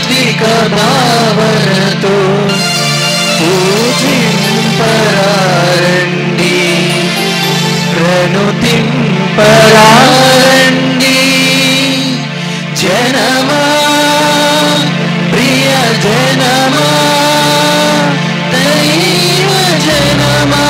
సాత్విక భావనతో పూజింపరారండి ప్రణుతింపరారండి జనమా ప్రియ జనమా దైవ జనమా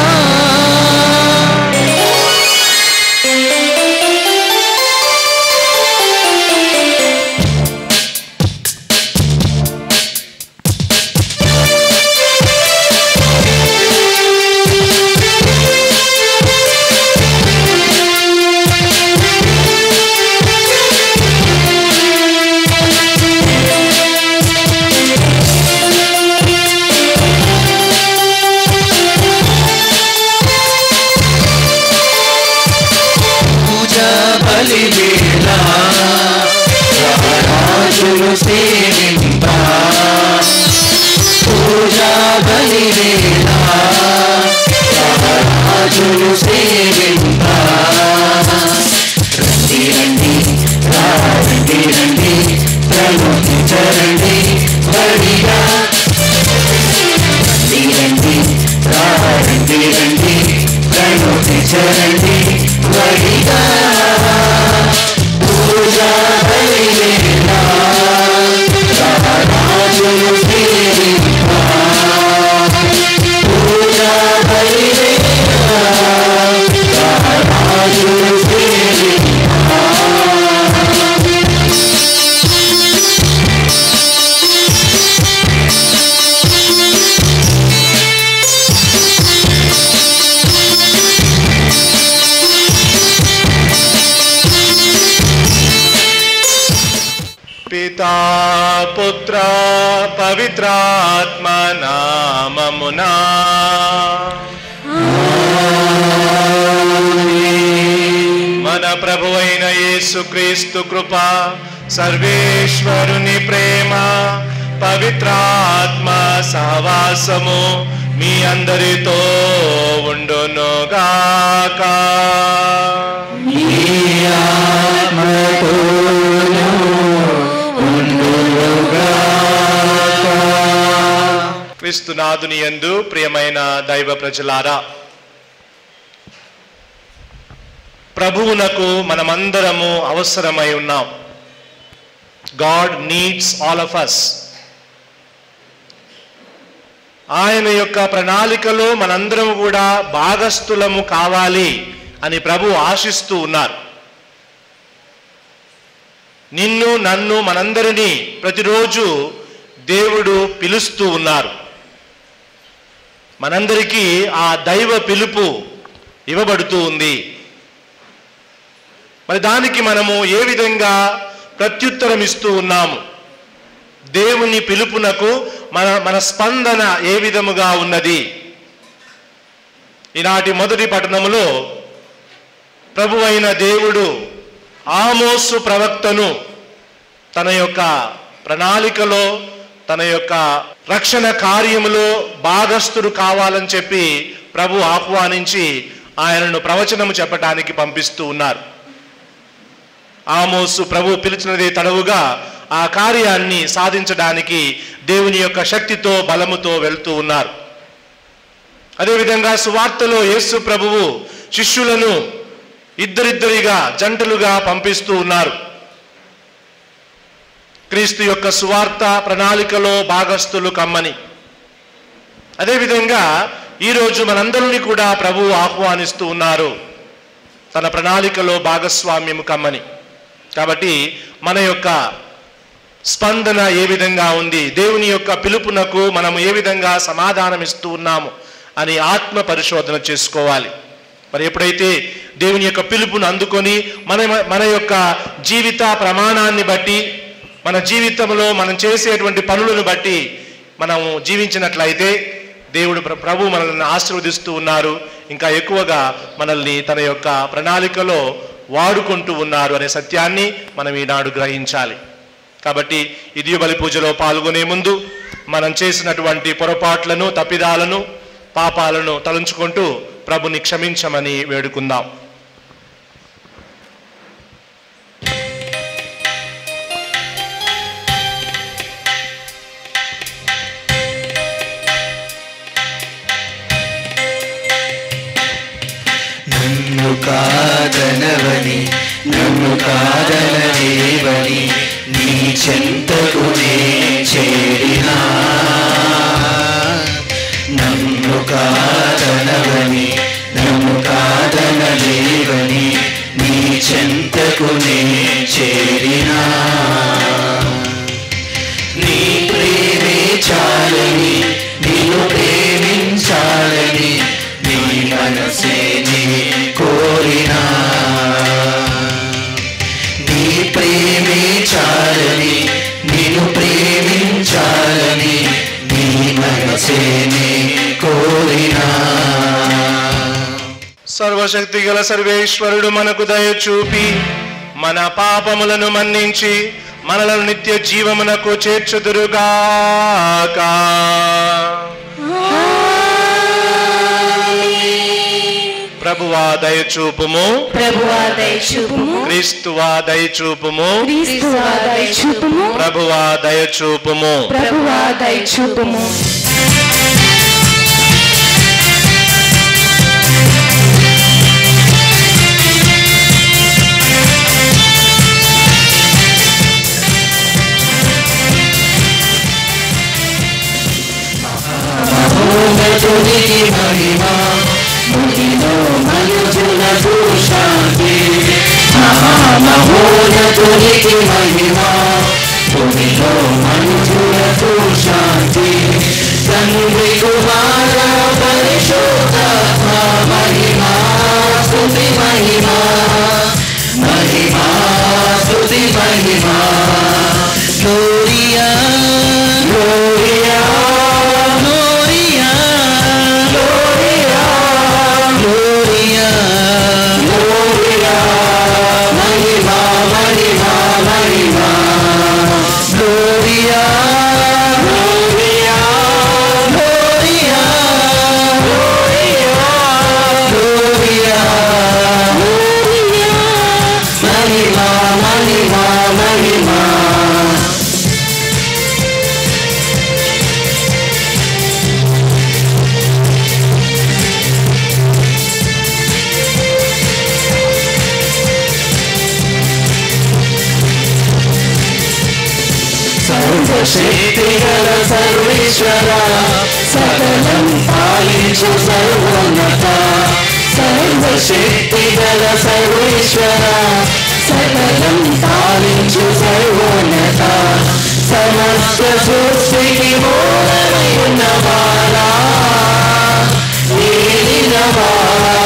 పూజా బలి వేళ రాజులు సేవింప పూజా బలి వేళ రాజులు సేవింప రండి రండి రా రండి రండి ప్రలోకించరండి బడిగా రండి రండి రా రండి రండి ప్రలోకించరండి బడిగా పూజా బలి వేళ రాజులు సేవింప పూజా బలి వేళ రాజులు సేవింప పితా పుత్ర పవిత్రాత్మ నామమునా మన ప్రభువైన యేసుక్రీస్తు కృప సర్వేశ్వరుని ప్రేమ పవిత్రాత్మ సహవాసము మీ అందరితో ఉండునుగాక క్రీస్తునాథుని యందు ప్రియమైన దైవ ప్రజలారా ప్రభువునకు మనమందరము అవసరమై ఉన్నాం God needs all of us ఆయన యొక్క ప్రణాళికలో మనందరం కూడా భాగస్థులము కావాలి అని ప్రభు ఆశిస్తూ ఉన్నారు నిన్ను నన్ను మనందరినీ ప్రతిరోజు దేవుడు పిలుస్తూ ఉన్నారు మనందరికీ ఆ దైవ పిలుపు ఇవ్వబడుతూ ఉంది మరి దానికి మనము ఏ విధంగా ప్రత్యుత్తరం ఇస్తూ ఉన్నాము దేవుని పిలుపునకు మన మన స్పందన ఏ విధముగా ఉన్నది ఈనాటి మొదటి పట్టణములో ప్రభువైన దేవుడు ఆమోసు ప్రవక్తను తన యొక్క ప్రణాళికలో తన యొక్క రక్షణ కార్యములో భాగస్థుడు కావాలని చెప్పి ప్రభు ఆహ్వానించి ఆయనను ప్రవచనము చెప్పటానికి పంపిస్తూ ఉన్నారు ఆమోసు ప్రభు పిలిచినదే తడవుగా ఆ కార్యాన్ని సాధించడానికి దేవుని యొక్క శక్తితో బలముతో వెళ్తూ ఉన్నారు అదేవిధంగా సువార్తలో యేసు ప్రభువు శిష్యులను ఇద్దరిద్దరిగా జంటలుగా పంపిస్తూ ఉన్నారు క్రీస్తు యొక్క సువార్త ప్రణాళికలో భాగస్థులు కమ్మని అదేవిధంగా ఈరోజు మనందరినీ కూడా ప్రభువు ఆహ్వానిస్తూ ఉన్నారు తన ప్రణాళికలో భాగస్వామ్యము కమ్మని కాబట్టి మన యొక్క స్పందన ఏ విధంగా ఉంది దేవుని యొక్క పిలుపునకు మనం ఏ విధంగా సమాధానం ఇస్తూ ఉన్నాము అని ఆత్మ పరిశోధన చేసుకోవాలి మరి ఎప్పుడైతే దేవుని యొక్క పిలుపును అందుకొని మన మన యొక్క జీవిత ప్రమాణాన్ని బట్టి మన జీవితంలో మనం చేసేటువంటి పనులను బట్టి మనము జీవించినట్లయితే దేవుడు ప్ర- ప్రభు మనల్ని ఆశీర్వదిస్తూ ఉన్నారు ఇంకా ఎక్కువగా మనల్ని తన యొక్క ప్రణాళికలో వాడుకుంటూ ఉన్నారు అనే సత్యాన్ని మనం ఈనాడు గ్రహించాలి కాబట్టి ఇది బలి పూజలో పాల్గొనే ముందు మనం చేసినటువంటి పొరపాట్లను తప్పిదాలను పాపాలను తలంచుకుంటూ ప్రభుని క్షమించమని వేడుకుందాం కాదనలేవని నన్ను కాదనలేవని నీ చెంతకు నే చేరినా నన్ను కాదనవని నన్ను కాదనలేవని నీ చెంతకు నే చేరినా నీ ప్రేమే చాలని నిన్ను ప్రేమించాలని నీ మనసే నీ కోరినా నీ ప్రేమే చాలని నిన్ను ప్రేమించాలని నీ మనసే నీ కోరినా సర్వశక్తి గల సర్వేశ్వరుడు మనకు దయ చూపి మన పాపములను మన్నించి మనలను నిత్య జీవమునకు చేర్చుదురుగాక ప్రభువా దయ చూపుము ప్రభువా దయచూపుము క్రీస్తువా దయ చూపుము క్రీస్తువా దయచూపుము ప్రభువా దయ చూపుము ప్రభువా దయచూపుము మహోన్నతునికి మహిమ మునిలో మనుజులకు శాంతి మహామహోన్నతునికి మహిమ మునిలో మనుజులకు శాంతి తండ్రి కుమార పరిశోధాత్మ మహిమ స్తుతి మహిమ మహిమ స్తుతి మహిమ gloria gloria gloria gloria gloria gloria మహిమ మహిమ మహిమ gloria gloria gloria gloria gloria మహిమ మహిమ మహిమ సర్వశక్తిగల సర్వేశ్వర సకలం పాలించు సర్వోన్నత సర్వశక్తిగల సర్వేశ్వర సకలం పాలించు సర్వోన్నత సమస్త సృష్టికి మూలమై ఉన్నవారా ఏలినవారా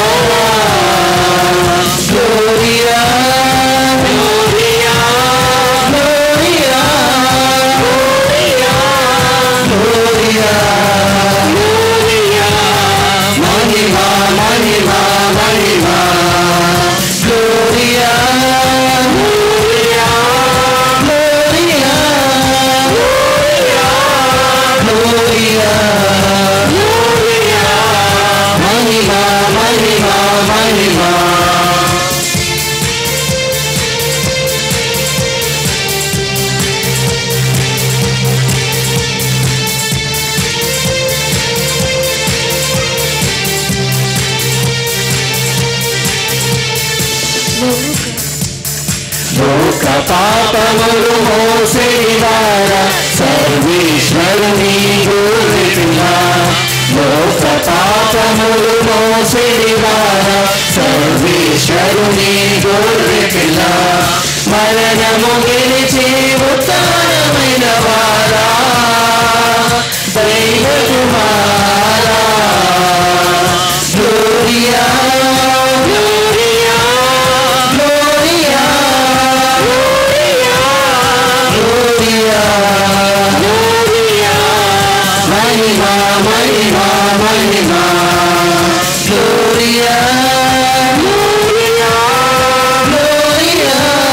gloria gloria gloria gloria gloria gloria మహిమా మహిమా మహిమా gloria gloria gloria gloria gloria మహిమా మహిమా మహిమా లోక పాపములు మోసేవార సర్వేశ్వరుని గోరిపిలా లోక పాపములు మోసేవార సర్వేశ్వరుని గోరిపిలా మరణము గెలిచి ఉత్తరమైన వారా దైవ కుమారా gloria gloria gloria gloria gloria మహిమా మహిమా మహిమా gloria gloria gloria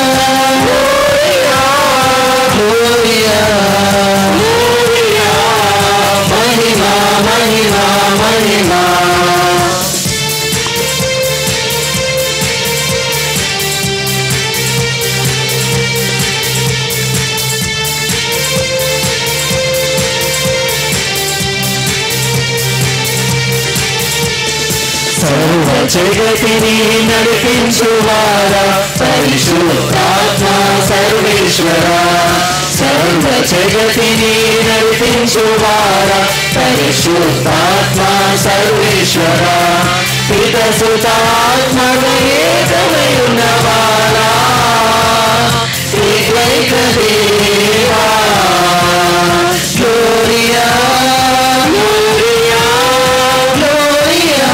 gloria gloria మహిమా మహిమా మహిమా జగతిని నడిపించువారా పరిశుద్ధాత్మ సర్వేశ్వర సర్వ జగతిని నడిపించువారా పరిశుద్ధాత్మ సర్వేశ్వర పిత సుతాత్మగ ఏకమై ఉన్నవారా ఏకైక దేవా gloria gloria gloria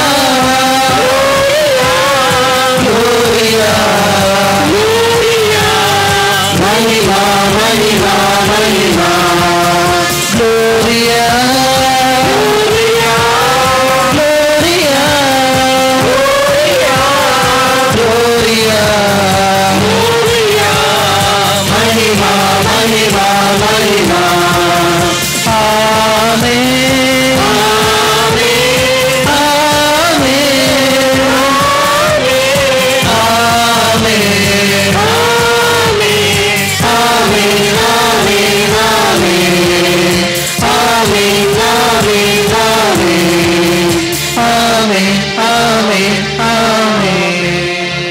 gloria gloria మహిమా మహిమా మహిమా gloria gloria gloria gloria gloria మహిమా మహిమా మహిమా ఆమేన్ ఆమేన్ ఆమేన్ ఆమేన్ ఆమేన్ ఆమేన్ ఆమేన్ ఆమేన్ ఆమేన్ ఆమేన్ ఆమేన్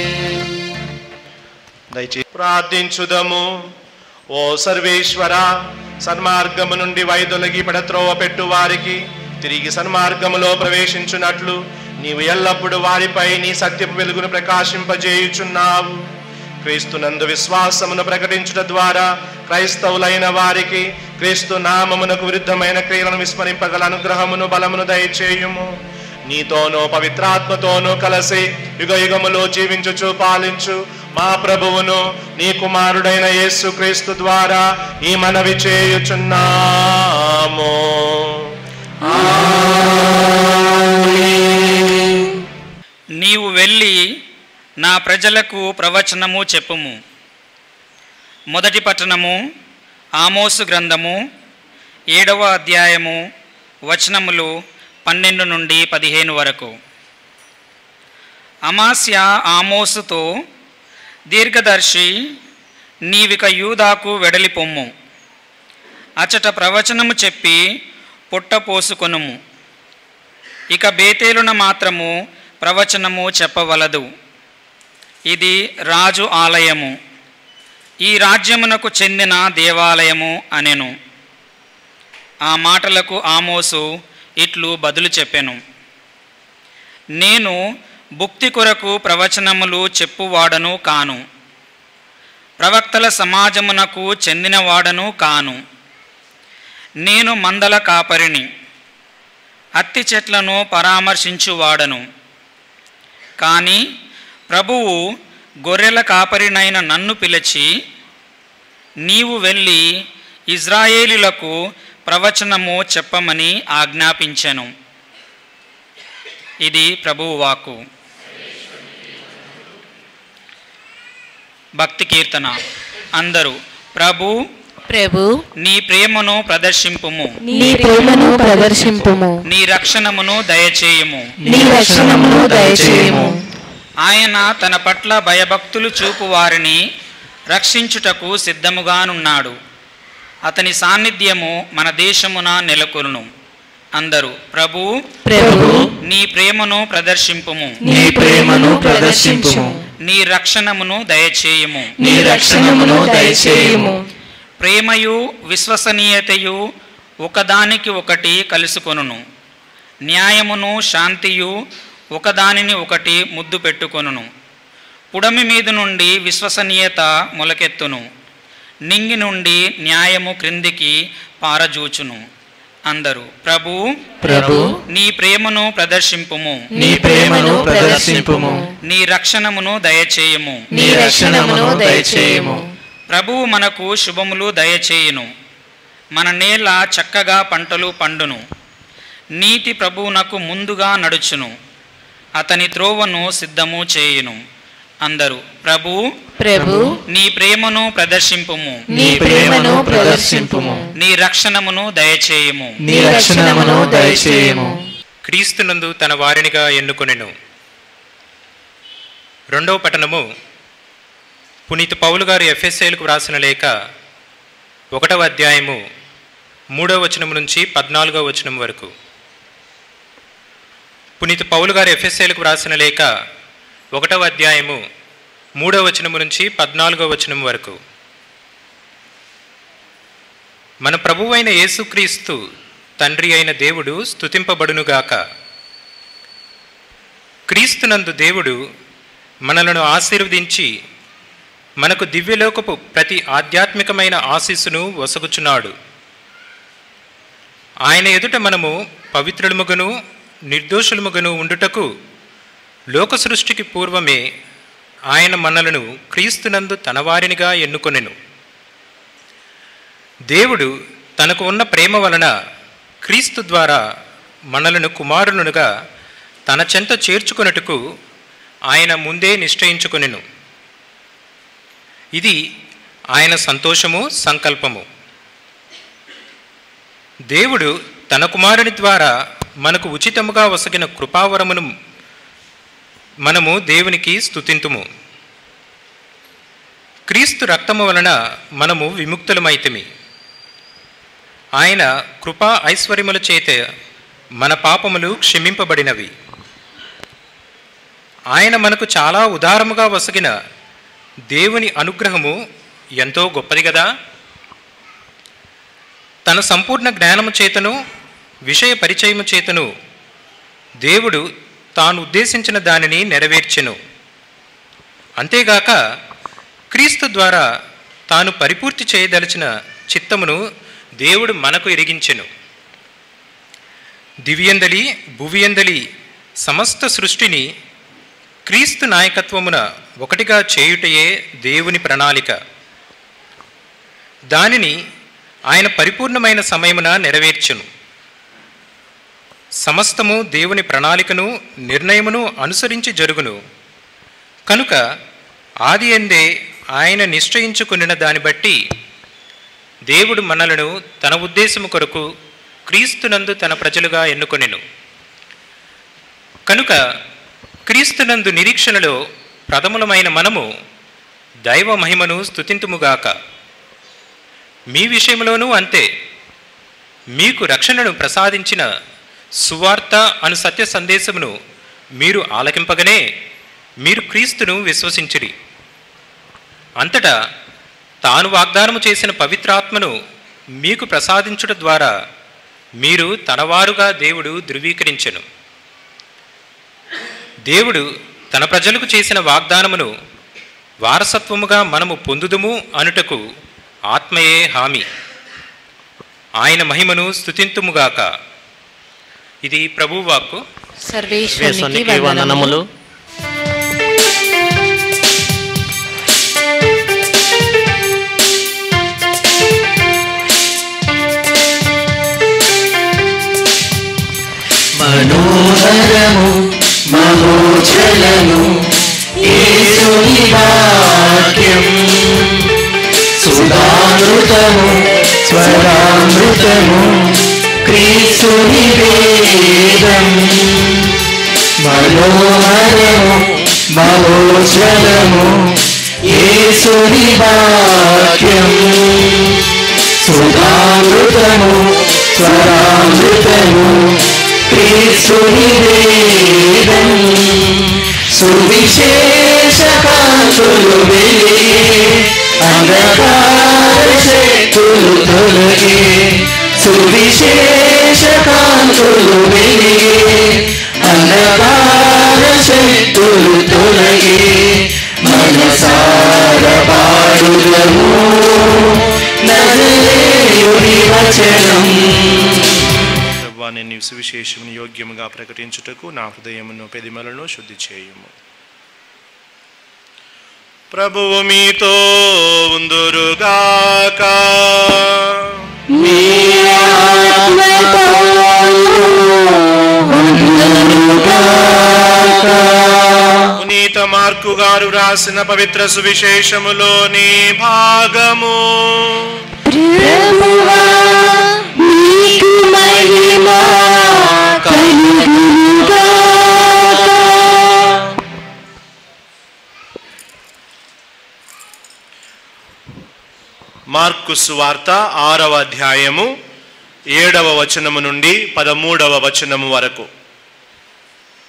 దయచేసి ప్రార్థించుదము ఓ సర్వేశ్వర సన్మార్గము నుండి వైదొలగి పడత్రోవ పెట్టు వారికి తిరిగి సన్మార్గములో ప్రవేశించున్నట్లు నీవు ఎల్లప్పుడూ వారిపై నీ సత్యపు వెలుగును ప్రకాశింపజేయుచున్నావు క్రీస్తునందు విశ్వాసమును ప్రకటించుట ద్వారా క్రైస్తవులైన వారికి క్రీస్తు నామమునకు విరుద్ధమైన క్రియలను విస్మరింపగల అనుగ్రహమును బలమును దయచేయుము నీతోనూ పవిత్రాత్మతోనూ కలిసి యుగ యుగములో జీవించుచు పాలించు మా ప్రభువును నీ కుమారుడైన యేసు క్రీస్తు ద్వారా ఈ మనవి చేయుచున్నాము నీవు వెళ్ళి నా ప్రజలకు ప్రవచనము చెప్పుము మొదటి పట్టణము ఆమోసు గ్రంథము ఏడవ అధ్యాయము వచనములు పన్నెండు నుండి పదిహేను వరకు అమాస్య ఆమోసుతో దీర్ఘదర్శి నీవిక యూదాకు వెడలి పొమ్ము అచట ప్రవచనము చెప్పి పుట్ట పోసుకొనుము ఇక బేతేలున మాత్రము ప్రవచనము చెప్పవలదు ఇది రాజు ఆలయము ఈ రాజ్యమునకు చెందిన దేవాలయము అనెను ఆ మాటలకు ఆమోసు ఇట్లు బదులు చెప్పెను నేను భుక్తి కొరకు ప్రవచనములు చెప్పువాడను కాను ప్రవక్తల సమాజమునకు చెందినవాడను కాను నేను మందల కాపరిని అత్తి చెట్లను పరామర్శించువాడను కానీ ప్రభువు గొర్రెల కాపరినైన నన్ను పిలిచి నీవు వెళ్ళి ఇజ్రాయేలీలకు ప్రవచనము చెప్పమని ఆజ్ఞాపించెను ఇది ప్రభువు వాక్కు భక్తి కీర్తన అందరూ ప్రభు ప్రభు నీ ప్రేమను ప్రదర్శింపుము నీ ప్రేమను ప్రదర్శింపుము నీ రక్షణమును దయచేయము నీ రక్షణమును దయచేయము ఆయన తన పట్ల భయభక్తులు చూపు వారిని రక్షించుటకు సిద్ధముగానున్నాడు అతని సాన్నిధ్యము మన దేశమున నెలకొను అందరూ ప్రభు ప్రభు నీ ప్రేమను ప్రదర్శింపుము నీ ప్రేమను ప్రదర్శింపుము నీ రక్షణమును దయచేయము నీ రక్షణమును దయచేయుము ప్రేమయు విశ్వసనీయతయు ఒకదానికి ఒకటి కలుసుకొనును న్యాయమును శాంతియు ఒకదానిని ఒకటి ముద్దు పెట్టుకొనును పుడమి మీద నుండి విశ్వసనీయత మొలకెత్తును నింగి నుండి న్యాయము క్రిందికి పారజూచును అందరూ ప్రభు ప్రభు నీ ప్రేమను ప్రదర్శింపుము నీ ప్రేమను ప్రదర్శింపుము నీ రక్షణమును దయచేయము నీ రక్షణమును దయచేయుము ప్రభువు మనకు శుభములు దయచేయును మన నేల చక్కగా పంటలు పండును నీతి ప్రభువునకు ముందుగా నడుచును అతని త్రోవను సిద్ధము చేయును అందరూ ప్రభు ప్రభు నీ ప్రేమను ప్రదర్శింపుము నీ ప్రేమను ప్రదర్శింపుము నీ రక్షణమును దయచేయుము నీ రక్షణమును దయచేయుము క్రీస్తునందు తన వారినిగా ఎన్నుకొనెను రెండవ పట్టణము పునీత పౌలు గారు ఎఫ్ఎస్ఏలకు వ్రాసిన లేఖ ఒకటవ అధ్యాయము మూడవ వచనం నుంచి పద్నాలుగవ వచనం వరకు పునీత పౌలు గారు ఎఫ్ఎస్ఏలకు వ్రాసిన లేఖ ఒకటవ అధ్యాయము మూడవ వచనము నుంచి పద్నాలుగవ వచనం వరకు మన ప్రభువైన యేసుక్రీస్తు తండ్రి అయిన దేవుడు స్తుతింపబడునుగాక క్రీస్తునందు దేవుడు మనలను ఆశీర్వదించి మనకు దివ్యలోకపు ప్రతి ఆధ్యాత్మికమైన ఆశీస్సును వసగుచున్నాడు ఆయన ఎదుట మనము పవిత్రులముగను నిర్దోషులముగను ఉండుటకు లోక సృష్టికి పూర్వమే ఆయన మనలను క్రీస్తునందు తనవారినిగా ఎన్నుకొనెను దేవుడు తనకు ఉన్న ప్రేమ వలన క్రీస్తు ద్వారా మనలను కుమారునుగా తన చెంత చేర్చుకొనుటకు ఆయన ముందే నిశ్చయించుకొనెను ఇది ఆయన సంతోషము సంకల్పము దేవుడు తన కుమారుని ద్వారా మనకు ఉచితముగా వసగిన కృపావరమును మనము దేవునికి స్తుతింతుము క్రీస్తు రక్తము వలన మనము విముక్తులమైతిమి ఆయన కృపా ఐశ్వర్యముల చేత మన పాపములు క్షమింపబడినవి ఆయన మనకు చాలా ఉదారముగా వసగిన దేవుని అనుగ్రహము ఎంతో గొప్పది కదా తన సంపూర్ణ జ్ఞానము చేతను విషయ పరిచయము చేతను దేవుడు తాను ఉద్దేశించిన దానిని నెరవేర్చెను అంతేగాక క్రీస్తు ద్వారా తాను పరిపూర్తి చేయదలిచిన చిత్తమును దేవుడు మనకు ఎరిగించెను దివ్యందలి భువియందలి సమస్త సృష్టిని క్రీస్తు నాయకత్వమున ఒకటిగా చేయుటయే దేవుని ప్రణాళిక దానిని ఆయన పరిపూర్ణమైన సమయమున నెరవేర్చును సమస్తము దేవుని ప్రణాళికను నిర్ణయమును అనుసరించి జరుగును కనుక ఆది ఎందే ఆయన నిశ్చయించుకున్న దాన్ని బట్టి దేవుడు మనలను తన ఉద్దేశము కొరకు క్రీస్తునందు తన ప్రజలుగా ఎన్నుకొనెను కనుక క్రీస్తునందు నిరీక్షణలో ప్రథములమైన మనము దైవ మహిమను స్తుతింతుముగాక మీ విషయంలోనూ అంతే మీకు రక్షణను ప్రసాదించిన సువార్త అను సత్య సందేశమును మీరు ఆలకింపగనే మీరు క్రీస్తును విశ్వసించిరి అంతటా తాను వాగ్దానము చేసిన పవిత్రాత్మను మీకు ప్రసాదించుట ద్వారా మీరు తనవారుగా దేవుడు ధృవీకరించెను దేవుడు తన ప్రజలకు చేసిన వాగ్దానమును వారసత్వముగా మనము పొందుదుము అనుటకు ఆత్మయే హామీ ఆయన మహిమను స్తుతింతుముగాక ఇది ప్రభువాక్కు సర్వేశ్వరునికి వేసోనికి వందనములు వందనములు మనోహరము మహోచలము యేసుని వాక్యం సుధామృతము స్వరామృతము క్రీస్తుని వేదం మనోహరము మహోజ్వలము యేసుని వాక్యం సుధామృతము స్వరామృతము క్రీస్తుని వేదం సువిశేష కాంతులు వెలిగి అంధకార శక్తులు తొలగి సువిశేష కాంతులు వెలిగి అంధకార శక్తులు తొలగి మనసార పాడుదము నజరేయుని వచనం ప్రభా నేను సువిశేషమును యోగ్యముగా ప్రకటించుటకు నా హృదయమును పెదిమలను శుద్ధి చేయుము ప్రభువు మీతో ఉందురుగాక పునీత మార్కు గారు రాసిన పవిత్ర సువిశేషములోని భాగము ప్రభువా నీకు మహిమ కలుగుగాక మార్కు సువార్త ఆరవ అధ్యాయము ఏడవ వచనము నుండి పదమూడవ వచనము వరకు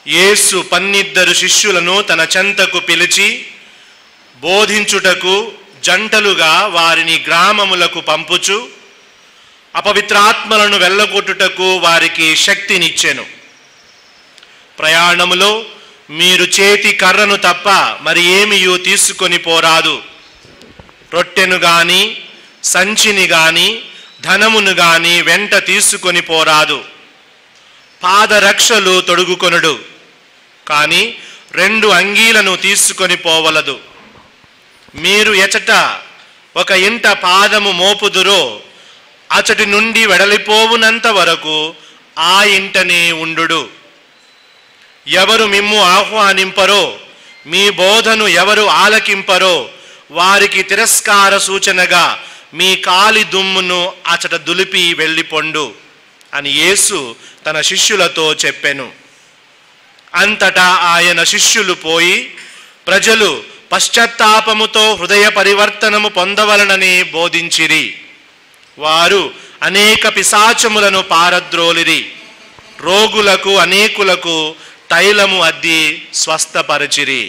యేసు పన్నిద్దరు శిష్యులను తన చెంతకు పిలిచి బోధించుటకు జంటలుగా వారిని గ్రామములకు పంపుచు అపవిత్రాత్మలను వెళ్ళగొట్టుటకు వారికి శక్తినిచ్చెను ప్రయాణములో మీరు చేతి కర్రను తప్ప మరి ఏమియూ తీసుకొని పోరాదు రొట్టెను గాని సంచిని గాని ధనమును గాని వెంట తీసుకొని పోరాదు పాదరక్షలు తొడుగుకొనుడు కానీ రెండు అంగీలను తీసుకొని పోవలదు మీరు ఎచట ఒక ఇంట పాదము మోపుదురో అచటి నుండి వెడలిపోవునంత వరకు ఆ ఇంటనే ఉండుడు ఎవరు మిమ్ము ఆహ్వానింపరో మీ బోధను ఎవరు ఆలకింపరో వారికి తిరస్కార సూచనగా మీ కాలి దుమ్మును అచట దులిపి వెళ్ళిపొండు అని యేసు తన శిష్యులతో చెప్పెను అంతటా ఆయన శిష్యులు పోయి ప్రజలు పశ్చాత్తాపముతో హృదయ పరివర్తనము పొందవలనని బోధించిరి వారు అనేక పిశాచములను పారద్రోలిరి రోగులకు అనేకులకు తైలము అద్ది స్వస్థపరచిరి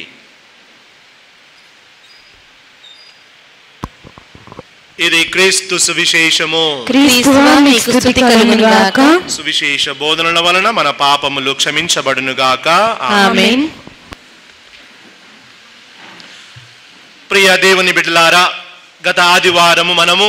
ఇది క్రీస్తు సువిశేషము క్రీస్తువా మీకు స్తుతి కలుగును గాక సువిశేష బోధనల వలన మన పాపములు క్షమించబడునుగాక ఆమేన్ ప్రియ దేవుని బిడ్డలారా గత ఆదివారము మనము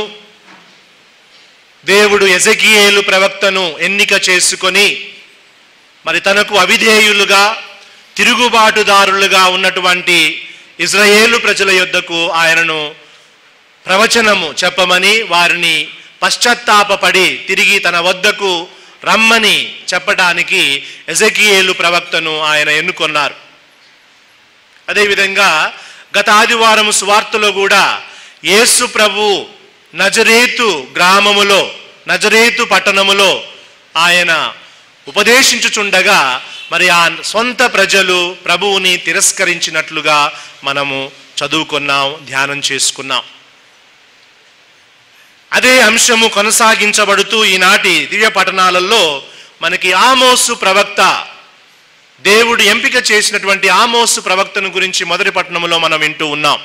దేవుడు ఎజకియేలు ప్రవక్తను ఎన్నిక చేసుకొని మరి తనకు అవిధేయులుగా తిరుగుబాటుదారులుగా ఉన్నటువంటి ఇజ్రాయేలు ప్రజల యొద్దకు ఆయనను ప్రవచనము చెప్పమని వారిని పశ్చాత్తాపపడి తిరిగి తన వద్దకు రమ్మని చెప్పడానికి ఎజకియేలు ప్రవక్తను ఆయన ఎన్నుకొన్నారు అదేవిధంగా గత ఆదివారం సువార్తలో కూడా యేసు ప్రభు నజరేతు గ్రామములో నజరేతు పట్టణములో ఆయన ఉపదేశించుచుండగా మరి ఆ సొంత ప్రజలు ప్రభువుని తిరస్కరించినట్లుగా మనము చదువుకున్నాం ధ్యానం చేసుకున్నాం అదే అంశము కొనసాగించబడుతూ ఈనాటి దివ్య పట్టణాలలో మనకి ఆమోసు ప్రవక్త దేవుడు ఎంపిక చేసినటువంటి ఆమోసు ప్రవక్తను గురించి మొదటి పట్టణంలో మనం వింటూ ఉన్నాం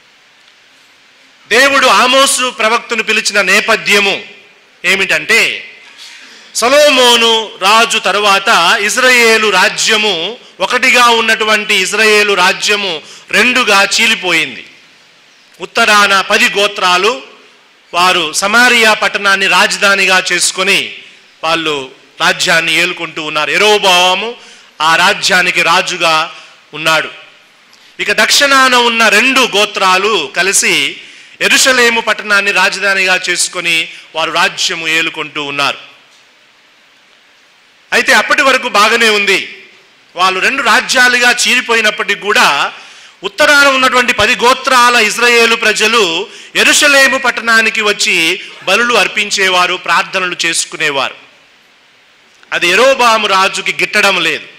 దేవుడు ఆమోసు ప్రవక్తను పిలిచిన నేపథ్యము ఏమిటంటే సలోమోను రాజు తరువాత ఇజ్రాయేలు రాజ్యము ఒకటిగా ఉన్నటువంటి ఇజ్రాయేలు రాజ్యము రెండుగా చీలిపోయింది ఉత్తరాన పది గోత్రాలు వారు సమారియా పట్టణాన్ని రాజధానిగా చేసుకొని వాళ్ళు రాజ్యాన్ని ఏలుకుంటూ ఉన్నారు ఎరోబాము ఆ రాజ్యానికి రాజుగా ఉన్నాడు ఇక దక్షిణాన ఉన్న రెండు గోత్రాలు కలిసి ఎరుషలేము పట్టణాన్ని రాజధానిగా చేసుకొని వారు రాజ్యము ఏలుకుంటూ ఉన్నారు అయితే అప్పటి వరకు బాగానే ఉంది వాళ్ళు రెండు రాజ్యాలుగా చీలిపోయినప్పటికీ కూడా ఉత్తరాన ఉన్నటువంటి పది గోత్రాల ఇజ్రాయేలు ప్రజలు ఎరుషలేము పట్టణానికి వచ్చి బలులు అర్పించేవారు ప్రార్థనలు చేసుకునేవారు అది ఎరోబాము రాజుకి గిట్టడం లేదు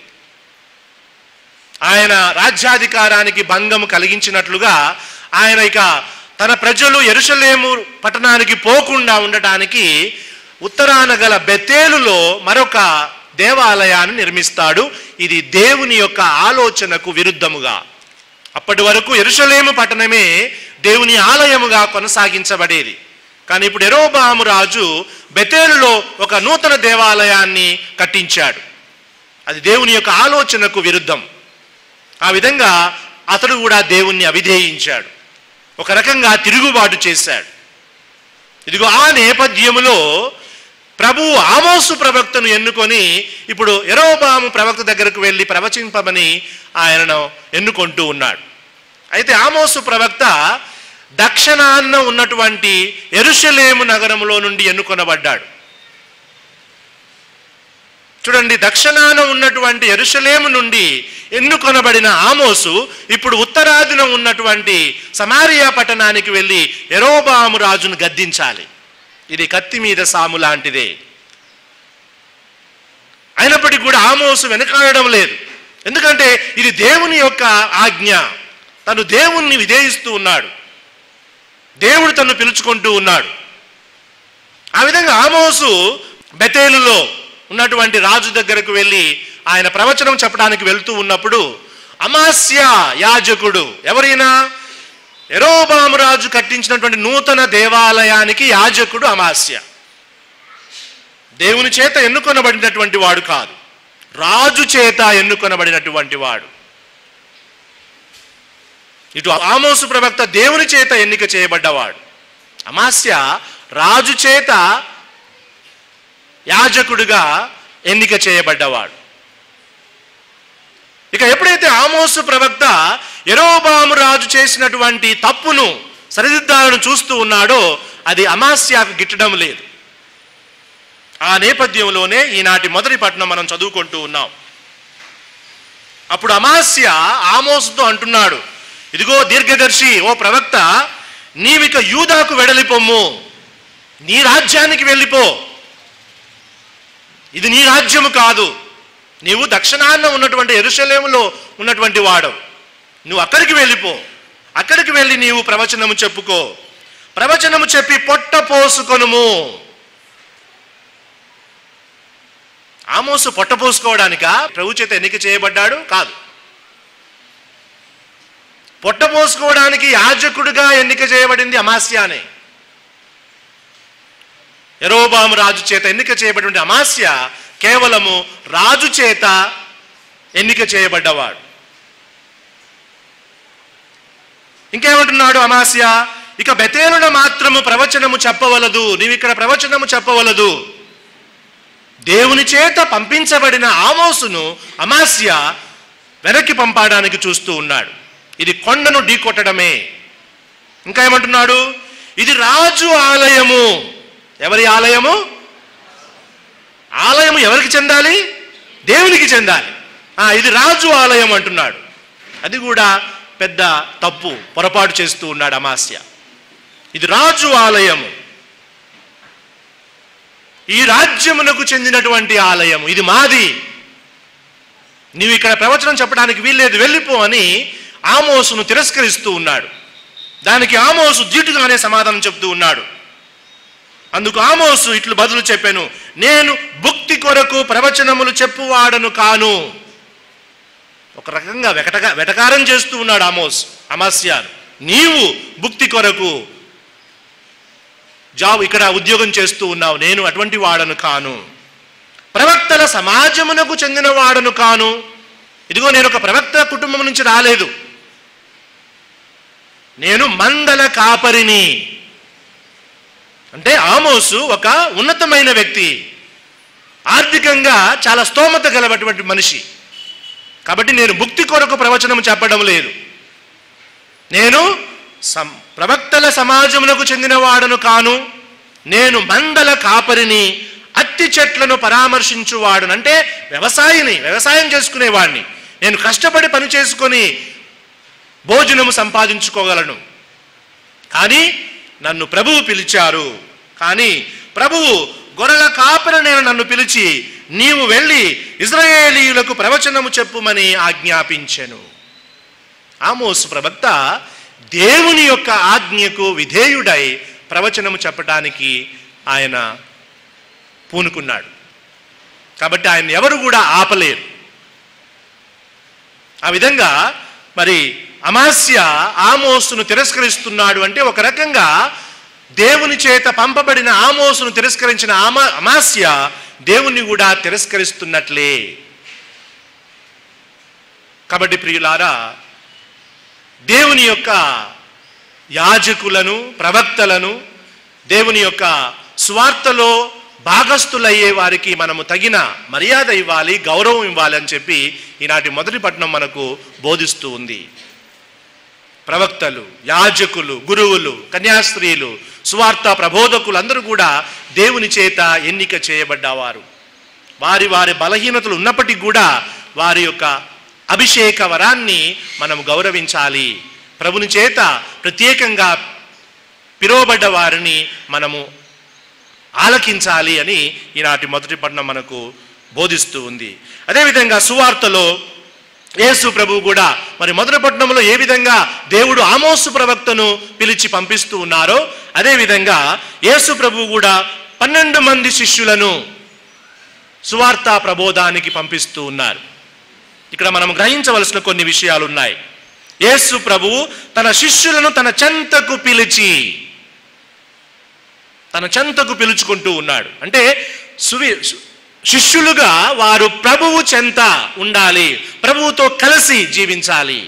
ఆయన రాజ్యాధికారానికి భంగము కలిగించినట్లుగా ఆయన ఇక తన ప్రజలు ఎరుషలేము పట్టణానికి పోకుండా ఉండటానికి ఉత్తరాన గల బెతేలులో మరొక దేవాలయాన్ని నిర్మిస్తాడు ఇది దేవుని యొక్క ఆలోచనకు విరుద్ధముగా అప్పటి వరకు ఎరుషలేము పట్టణమే దేవుని ఆలయముగా కొనసాగించబడేది కానీ ఇప్పుడు ఎరోబాము రాజు బెతేలులో ఒక నూతన దేవాలయాన్ని కట్టించాడు అది దేవుని యొక్క ఆలోచనకు విరుద్ధం ఆ విధంగా అతడు కూడా దేవుణ్ణి అవిధేయించాడు ఒక రకంగా తిరుగుబాటు చేశాడు ఇదిగో ఆ నేపథ్యములో ప్రభువు ఆమోసు ప్రవక్తను ఎన్నుకొని ఇప్పుడు ఎరోబాము ప్రవక్త దగ్గరకు వెళ్ళి ప్రవచింపమని ఆయనను ఎన్నుకుంటూ ఉన్నాడు అయితే ఆమోసు ప్రవక్త దక్షిణాన్న ఉన్నటువంటి ఎరుషలేము నగరంలో నుండి ఎన్నుకొనబడ్డాడు చూడండి దక్షిణాన ఉన్నటువంటి ఎరుషలేము నుండి ఎన్నుకొనబడిన ఆమోసు ఇప్పుడు ఉత్తరాదిన ఉన్నటువంటి సమారియా పట్టణానికి వెళ్ళి ఎరోబాము రాజును గద్దించాలి ఇది కత్తి మీద సాము లాంటిదే అయినప్పటికీ కూడా ఆమోసు వెనకాడడం లేదు ఎందుకంటే ఇది దేవుని యొక్క ఆజ్ఞ తను దేవుణ్ణి విధేయిస్తూ ఉన్నాడు దేవుడు తను పిలుచుకుంటూ ఉన్నాడు ఆ విధంగా ఆమోసు బెతేలులో ఉన్నటువంటి రాజు దగ్గరకు వెళ్ళి ఆయన ప్రవచనం చెప్పడానికి వెళ్తూ ఉన్నప్పుడు అమాస్య యాజకుడు ఎవరైనా ఎరోబాము రాజు కట్టించినటువంటి నూతన దేవాలయానికి యాజకుడు అమాస్య దేవుని చేత ఎన్నుకొనబడినటువంటి వాడు కాదు రాజు చేత ఎన్నుకొనబడినటువంటి వాడు ఇటు ఆమోసు ప్రవక్త దేవుని చేత ఎన్నిక చేయబడ్డవాడు అమాస్య రాజు చేత యాజకుడిగా ఎన్నిక చేయబడ్డవాడు ఇక ఎప్పుడైతే ఆమోసు ప్రవక్త ఎరోబాము రాజు చేసినటువంటి తప్పును సరిదిద్దాలను చూస్తూ ఉన్నాడో అది అమాస్యాకు గిట్టడం లేదు ఆ నేపథ్యంలోనే ఈనాటి మొదటి పట్టణం మనం చదువుకుంటూ ఉన్నాం అప్పుడు అమాస్య ఆమోసుతో అంటున్నాడు ఇదిగో దీర్ఘదర్శి ఓ ప్రవక్త నీవిక యూదాకు వెడలిపోమ్ము నీ రాజ్యానికి వెళ్ళిపో ఇది నీ రాజ్యము కాదు నీవు దక్షిణాన్న ఉన్నటువంటి ఎరుషలేములో ఉన్నటువంటి వాడు నువ్వు అక్కడికి వెళ్ళిపో అక్కడికి వెళ్ళి నీవు ప్రవచనము చెప్పుకో ప్రవచనము చెప్పి పొట్ట పోసుకొనుము ఆమోసు పొట్ట పోసుకోవడానికా ప్రభు చేత ఎన్నిక చేయబడ్డాడు కాదు పొట్ట పోసుకోవడానికి యాజకుడిగా ఎన్నిక చేయబడింది అమాస్యానే ఎరోబాము రాజు చేత ఎన్నిక చేయబడిన అమాస్య కేవలము రాజు చేత ఎన్నిక చేయబడ్డవాడు ఇంకేమంటున్నాడు అమాస్య ఇక బెతేలున మాత్రము ప్రవచనము చెప్పవలదు నీవు ఇక్కడ ప్రవచనము చెప్పవలదు దేవుని చేత పంపించబడిన ఆమోసును అమాస్య వెనక్కి పంపడానికి చూస్తూ ఉన్నాడు ఇది కొండను ఢీకొట్టడమే ఇంకా ఏమంటున్నాడు ఇది రాజు ఆలయము ఎవరి ఆలయము ఆలయము ఎవరికి చెందాలి దేవునికి చెందాలి ఆ, ఇది రాజు ఆలయం అంటున్నాడు అది కూడా పెద్ద తప్పు పొరపాటు చేస్తూ ఉన్నాడు అమాస్య ఇది రాజు ఆలయము ఈ రాజ్యమునకు చెందినటువంటి ఆలయము ఇది మాది నీవు ఇక్కడ ప్రవచనం చెప్పడానికి వీల్లేదు వెళ్ళిపో అని ఆమోసును తిరస్కరిస్తూ ఉన్నాడు దానికి ఆమోసు ధీటుగానే సమాధానం చెప్తూ ఉన్నాడు అందుకు ఆమోసు ఇట్లు బదులు చెప్పాను నేను భుక్తి కొరకు ప్రవచనములు చెప్పువాడను కాను ఒక రకంగా వెకటగా వెటకారం చేస్తూ ఉన్నాడు ఆమోస్ అమాస్యాను నీవు భుక్తి కొరకు జాబ్ ఇక్కడ ఉద్యోగం చేస్తూ ఉన్నావు నేను అటువంటి వాడను కాను ప్రవక్తల సమాజమునకు చెందిన వాడను కాను ఇదిగో నేను ఒక ప్రవక్త కుటుంబం నుంచి రాలేదు నేను మందల కాపరిని అంటే ఆమోసు ఒక ఉన్నతమైన వ్యక్తి ఆర్థికంగా చాలా స్తోమత గలటువంటి మనిషి కాబట్టి నేను భుక్తి కొరకు ప్రవచనం చెప్పడం లేదు నేను సం ప్రవక్తల సమాజమునకు చెందినవాడను కాను నేను మందల కాపరిని అత్తి చెట్లను పరామర్శించువాడును అంటే వ్యవసాయిని వ్యవసాయం చేసుకునేవాడిని నేను కష్టపడి పని చేసుకొని భోజనము సంపాదించుకోగలను కానీ నన్ను ప్రభువు పిలిచారు కానీ ప్రభువు గొర్రెల కాపరి నేను నన్ను పిలిచి నీవు వెళ్ళి ఇజ్రాయేలీయులకు ప్రవచనము చెప్పుమని ఆజ్ఞాపించెను ఆమోసు ప్రవక్త దేవుని యొక్క ఆజ్ఞకు విధేయుడై ప్రవచనము చెప్పటానికి ఆయన పూనుకున్నాడు కాబట్టి ఆయన ఎవరు కూడా ఆపలేరు ఆ విధంగా మరి అమాస్య ఆమోసును తిరస్కరిస్తున్నాడు అంటే ఒక రకంగా దేవుని చేత పంపబడిన ఆమోసును తిరస్కరించిన ఆమా అమాస్య దేవుణ్ణి కూడా తిరస్కరిస్తున్నట్లే కాబట్టి ప్రియులారా దేవుని యొక్క యాజకులను ప్రవక్తలను దేవుని యొక్క స్వార్థలో భాగస్థులయ్యే వారికి మనము తగిన మర్యాద ఇవ్వాలి గౌరవం ఇవ్వాలి అని చెప్పి ఈనాటి మొదటి పట్టణం మనకు బోధిస్తూ ఉంది ప్రవక్తలు యాజకులు గురువులు కన్యాస్త్రీలు సువార్త ప్రబోధకులు అందరూ కూడా దేవుని చేత ఎన్నిక చేయబడ్డవారు వారి వారి బలహీనతలు ఉన్నప్పటికీ కూడా వారి యొక్క అభిషేక వరాన్ని మనం గౌరవించాలి ప్రభుని చేత ప్రత్యేకంగా పిలువబడ్డ వారిని మనము ఆలకించాలి అని ఈనాటి మొదటి పట్టణం మనకు బోధిస్తూ ఉంది అదేవిధంగా సువార్తలో యేసు ప్రభు కూడా మరి మొదటి పట్టణంలో ఏ విధంగా దేవుడు ఆమోసు ప్రవక్తను పిలిచి పంపిస్తూ ఉన్నారో అదేవిధంగా యేసు ప్రభు కూడా పన్నెండు మంది శిష్యులను సువార్త ప్రబోధానికి పంపిస్తూ ఉన్నారు ఇక్కడ మనం గ్రహించవలసిన కొన్ని విషయాలు ఉన్నాయి యేసు ప్రభువు తన శిష్యులను తన చెంతకు పిలిచి తన చెంతకు పిలుచుకుంటూ ఉన్నాడు అంటే సువి సు- శిష్యులుగా వారు ప్రభువు చెంత ఉండాలి ప్రభువుతో కలిసి జీవించాలి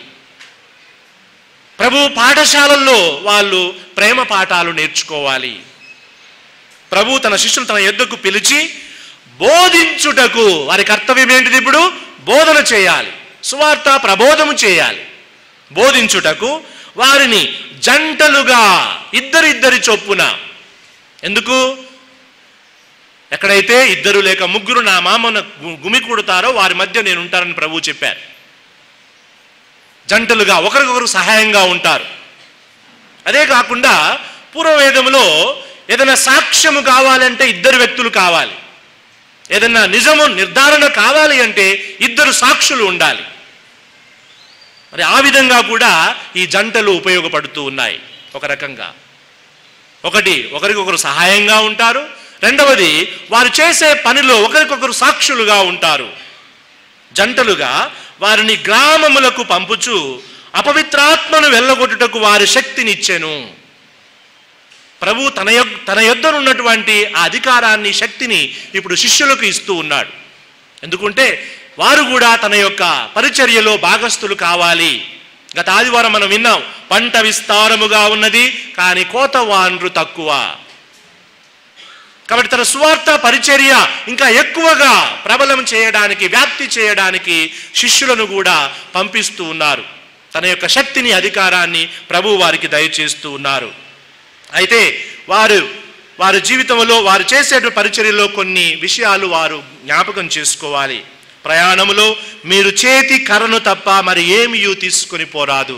ప్రభు పాఠశాలల్లో వాళ్ళు ప్రేమ పాఠాలు నేర్చుకోవాలి ప్రభు తన శిష్యులు తన యొద్దకు పిలిచి బోధించుటకు వారి కర్తవ్యం ఏంటిది ఇప్పుడు బోధన చేయాలి సువార్త ప్రబోధము చేయాలి బోధించుటకు వారిని జంటలుగా ఇద్దరిద్దరి చొప్పున ఎందుకు ఎక్కడైతే ఇద్దరు లేక ముగ్గురు నా మామన గు- గుమికూడుతారో వారి మధ్య నేను ఉంటానని ప్రభు చెప్పారు జంటలుగా ఒకరికొకరు సహాయంగా ఉంటారు అదే కాకుండా పూర్వవేదములో ఏదైనా సాక్ష్యము కావాలంటే ఇద్దరు వ్యక్తులు కావాలి ఏదైనా నిజము నిర్ధారణ కావాలి అంటే ఇద్దరు సాక్షులు ఉండాలి మరి ఆ విధంగా కూడా ఈ జంటలు ఉపయోగపడుతూ ఉన్నాయి ఒక రకంగా ఒకటి ఒకరికొకరు సహాయంగా ఉంటారు రెండవది వారు చేసే పనిలో ఒకరికొకరు సాక్షులుగా ఉంటారు జంటలుగా వారిని గ్రామములకు పంపుచు అపవిత్రాత్మను వెళ్ళగొట్టుటకు వారి శక్తినిచ్చెను ప్రభు తన యొ తన యొద్దనున్నటువంటి ఆ అధికారాన్ని శక్తిని ఇప్పుడు శిష్యులకు ఇస్తూ ఉన్నాడు ఎందుకంటే వారు కూడా తన యొక్క పరిచర్యలో భాగస్థులు కావాలి గత ఆదివారం మనం విన్నాం పంట విస్తారముగా ఉన్నది కానీ కోత వాన్రు తక్కువ కాబట్టి తన సువార్త పరిచర్య ఇంకా ఎక్కువగా ప్రబలం చేయడానికి వ్యాప్తి చేయడానికి శిష్యులను కూడా పంపిస్తూ ఉన్నారు తన యొక్క శక్తిని అధికారాన్ని ప్రభు వారికి దయచేస్తూ ఉన్నారు అయితే వారు వారి జీవితంలో వారు చేసే పరిచర్యలో కొన్ని విషయాలు వారు జ్ఞాపకం చేసుకోవాలి ప్రయాణములో మీరు చేతి కర్రను తప్ప మరి ఏమి తీసుకొని పోరాదు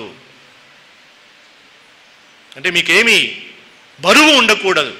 అంటే మీకేమి బరువు ఉండకూడదు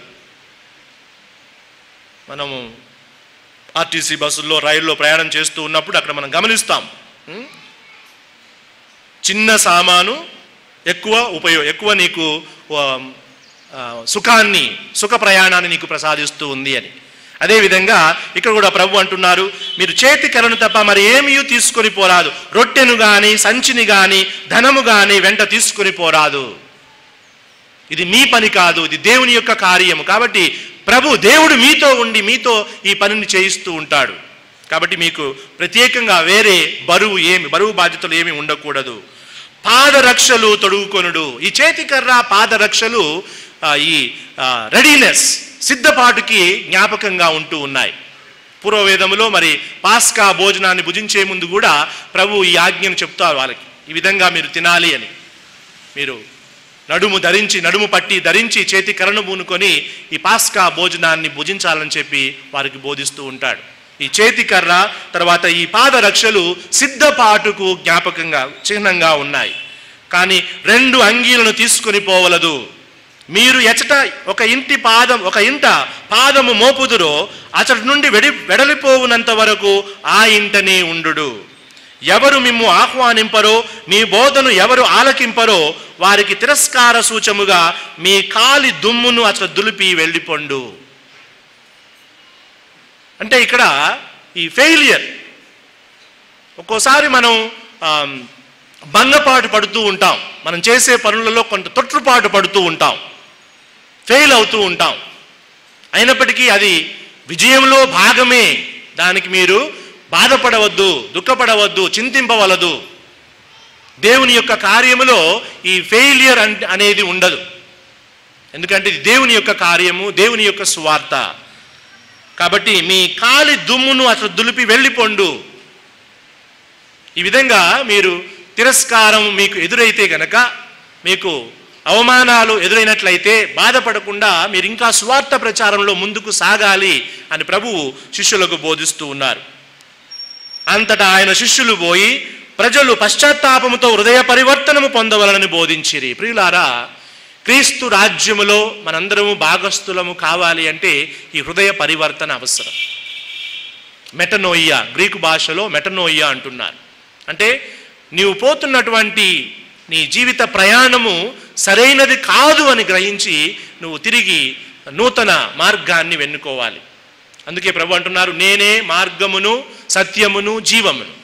మనము ఆర్టీసీ బస్సుల్లో రైల్లో ప్రయాణం చేస్తూ ఉన్నప్పుడు అక్కడ మనం గమనిస్తాం ఉం? చిన్న సామాను ఎక్కువ ఉపయోగ ఎక్కువ నీకు ఆ, ఆ, సుఖాన్ని సుఖ ప్రయాణాన్ని నీకు ప్రసాదిస్తూ ఉంది అని అదేవిధంగా ఇక్కడ కూడా ప్రభు అంటున్నారు మీరు చేతి కలను తప్ప మరి ఏమీ తీసుకొని పోరాదు రొట్టెను గాని సంచిని గాని ధనము గాని వెంట తీసుకొని పోరాదు ఇది మీ పని కాదు ఇది దేవుని యొక్క కార్యము కాబట్టి ప్రభు దేవుడు మీతో ఉండి మీతో ఈ పనిని చేయిస్తూ ఉంటాడు కాబట్టి మీకు ప్రత్యేకంగా వేరే బరువు ఏమి బరువు బాధ్యతలు ఏమి ఉండకూడదు పాదరక్షలు తొడుగుకొనుడు ఈ చేతికర్ర పాదరక్షలు ఆ, ఈ రెడీనెస్ సిద్ధపాటుకి జ్ఞాపకంగా ఉంటూ ఉన్నాయి పూర్వవేదములో మరి పాస్కా భోజనాన్ని భుజించే ముందు కూడా ప్రభు ఈ ఆజ్ఞను చెప్తారు వాళ్ళకి ఈ విధంగా మీరు తినాలి అని మీరు నడుము ధరించి నడుము పట్టి ధరించి చేతి కరను పూనుకొని ఈ పాస్కా భోజనాన్ని భుజించాలని చెప్పి వారికి బోధిస్తూ ఉంటాడు ఈ చేతి కర్ర తర్వాత ఈ పాదరక్షలు సిద్ధపాటుకు జ్ఞాపకంగా చిహ్నంగా ఉన్నాయి కానీ రెండు అంగీలను తీసుకొని పోవలదు మీరు ఎచట ఒక ఇంటి పాదం ఒక ఇంట పాదము మోపుదురో అచటి నుండి వెడి వెడలిపోవునంత వరకు ఆ ఇంటనే ఉండుడు ఎవరు మిమ్ము ఆహ్వానింపరో మీ బోధను ఎవరు ఆలకింపరో వారికి తిరస్కార సూచముగా మీ కాలి దుమ్మును అసలు దులిపి వెళ్ళిపొండు అంటే ఇక్కడ ఈ ఫెయిలియర్ ఒక్కోసారి మనం ఆమ్, భంగపాటు పడుతూ ఉంటాం మనం చేసే పనులలో కొంత తొట్టుపాటు పడుతూ ఉంటాం ఫెయిల్ అవుతూ ఉంటాం అయినప్పటికీ అది విజయంలో భాగమే దానికి మీరు బాధపడవద్దు దుఃఖపడవద్దు చింతింపవలదు దేవుని యొక్క కార్యములో ఈ ఫెయిలియర్ అంటే అనేది ఉండదు ఎందుకంటే ఇది దేవుని యొక్క కార్యము దేవుని యొక్క సువార్త కాబట్టి మీ కాలి దుమ్మును అసలు దులిపి వెళ్ళిపోండు ఈ విధంగా మీరు తిరస్కారం మీకు ఎదురైతే గనక మీకు అవమానాలు ఎదురైనట్లయితే బాధపడకుండా మీరు ఇంకా స్వార్థ ప్రచారంలో ముందుకు సాగాలి అని ప్రభువు శిష్యులకు బోధిస్తూ ఉన్నారు అంతటా ఆయన శిష్యులు పోయి ప్రజలు పశ్చాత్తాపముతో హృదయ పరివర్తనము పొందవలనని బోధించిరి ప్రియులారా క్రీస్తు రాజ్యములో మనందరము భాగస్థులము కావాలి అంటే ఈ హృదయ పరివర్తన అవసరం మెటనోయియా గ్రీకు భాషలో మెటనోయియా అంటున్నారు అంటే నీవు పోతున్నటువంటి నీ జీవిత ప్రయాణము సరైనది కాదు అని గ్రహించి నువ్వు తిరిగి నూతన మార్గాన్ని వెన్నుకోవాలి అందుకే ప్రభు అంటున్నారు నేనే మార్గమును సత్యమును జీవమును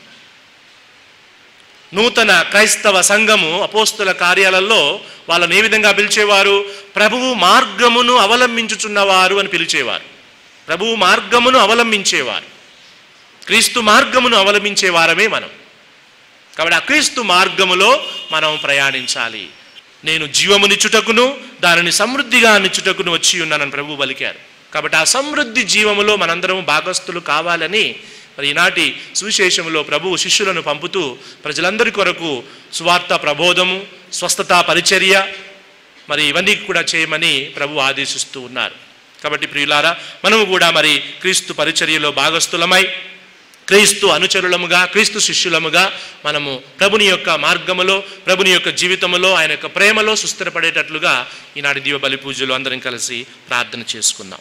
నూతన క్రైస్తవ సంఘము అపోస్తుల కార్యాలలో వాళ్ళని ఏ విధంగా పిలిచేవారు ప్రభువు మార్గమును అవలంబించుచున్నవారు అని పిలిచేవారు ప్రభువు మార్గమును అవలంబించేవారు క్రీస్తు మార్గమును అవలంబించే వారమే మనం కాబట్టి ఆ క్రీస్తు మార్గములో మనం ప్రయాణించాలి నేను జీవమునిచ్చుటకును దానిని సమృద్ధిగా నిచ్చుటకును వచ్చి ఉన్నానని ప్రభు పలికారు కాబట్టి ఆ సమృద్ధి జీవములో మనందరం భాగస్థులు కావాలని మరి ఈనాటి సువిశేషములో ప్రభు శిష్యులను పంపుతూ ప్రజలందరి కొరకు సువార్త ప్రబోధము స్వస్థత పరిచర్య మరి ఇవన్నీ కూడా చేయమని ప్రభు ఆదేశిస్తూ ఉన్నారు కాబట్టి ప్రియులారా మనము కూడా మరి క్రీస్తు పరిచర్యలో భాగస్థులమై క్రీస్తు అనుచరులముగా క్రీస్తు శిష్యులముగా మనము ప్రభుని యొక్క మార్గములో ప్రభుని యొక్క జీవితములో ఆయన యొక్క ప్రేమలో సుస్థిరపడేటట్లుగా ఈనాటి దీవ బలి పూజలు అందరం కలిసి ప్రార్థన చేసుకుందాం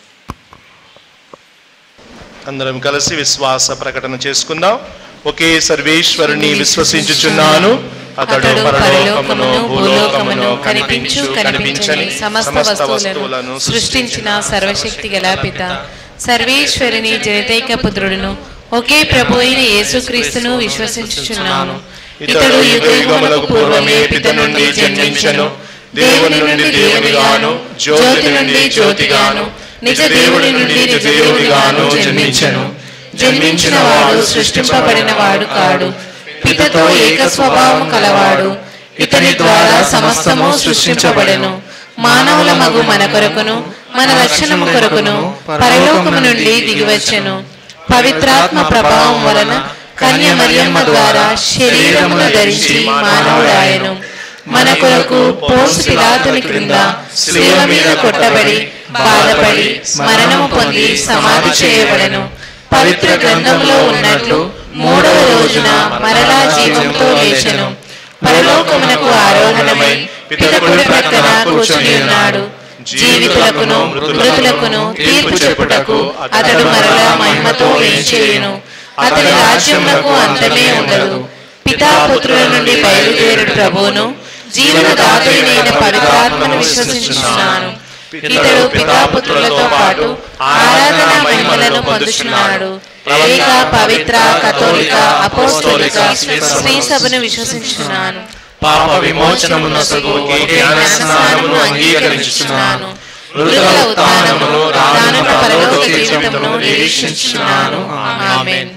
అందరం కలిసి విశ్వాస ప్రకటన చేసుకుందాం ఒకే సర్వేశ్వరుని విశ్వసించుచున్నాను అతడు పరలోకమును భూలోకమును కనిపించు కనిపించని సమస్త వస్తువులను సృష్టించిన సర్వశక్తి గల పిత సర్వేశ్వరుని జనితైక పుత్రుడును ఒకే ప్రభు అయిన యేసుక్రీస్తును విశ్వసించుచున్నాను ఇతడు యుగ యుగములకు పూర్వమే పిత నుండి జన్మించను దేవుని నుండి దేవునిగాను జ్యోతి నుండి జ్యోతిగాను నిజ దేవుడి నుండి నిజ దేవునిగాను జన్మించను జన్మించిన వాడు సృష్టింపబడిన వాడు కాడు పితతో ఏక స్వభావం కలవాడు ఇతని ద్వారా సమస్తము సృష్టించబడెను మానవుల మగు మన కొరకును మన రక్షణము కొరకును పరలోకము నుండి దిగివచ్చెను పవిత్రాత్మ ప్రభావం వలన కన్య మరియమ్మ ద్వారా శరీరమును ధరించి మానవుడాయను మన కొరకు పోసు పిలాతుని క్రింద శిలువ మీద కొట్టబడి బాధపడి మరణము పొంది సమాధి చేయబడెను పవిత్ర గ్రంథంలో ఉన్నట్లు మూడవ రోజున మరలా జీవంతో లేచెను పరలోకమునకు ఆరోహణమై పితకుడి ప్రక్కన కూర్చుని ఉన్నాడు జీవితులకును మృతులకును తీర్పు చెప్పుటకు అతడు మరలా మహిమతో వేచేయును అతని రాజ్యమునకు అంతమే ఉండదు పితాపుత్రుల నుండి బయలుదేరుడు ప్రభువును జీవనదాతైన పవిత్రాత్మను విశ్వసించున్నాను ఇతడు పితాపుత్రులతో పాటు ఆరాధన మహిమలను పొందుచున్నాడు ఏక పవిత్ర కథోలిక అపోస్తోలిక శ్రీ సభను విశ్వసించున్నాను పాప విమోచనమునకు జ్ఞాన స్నానమును అంగీకరించుచున్నాను మృతుల ఉత్థానమును రానున్న పరలోక జీవితమును నిరీక్షించుచున్నాను ఆమేన్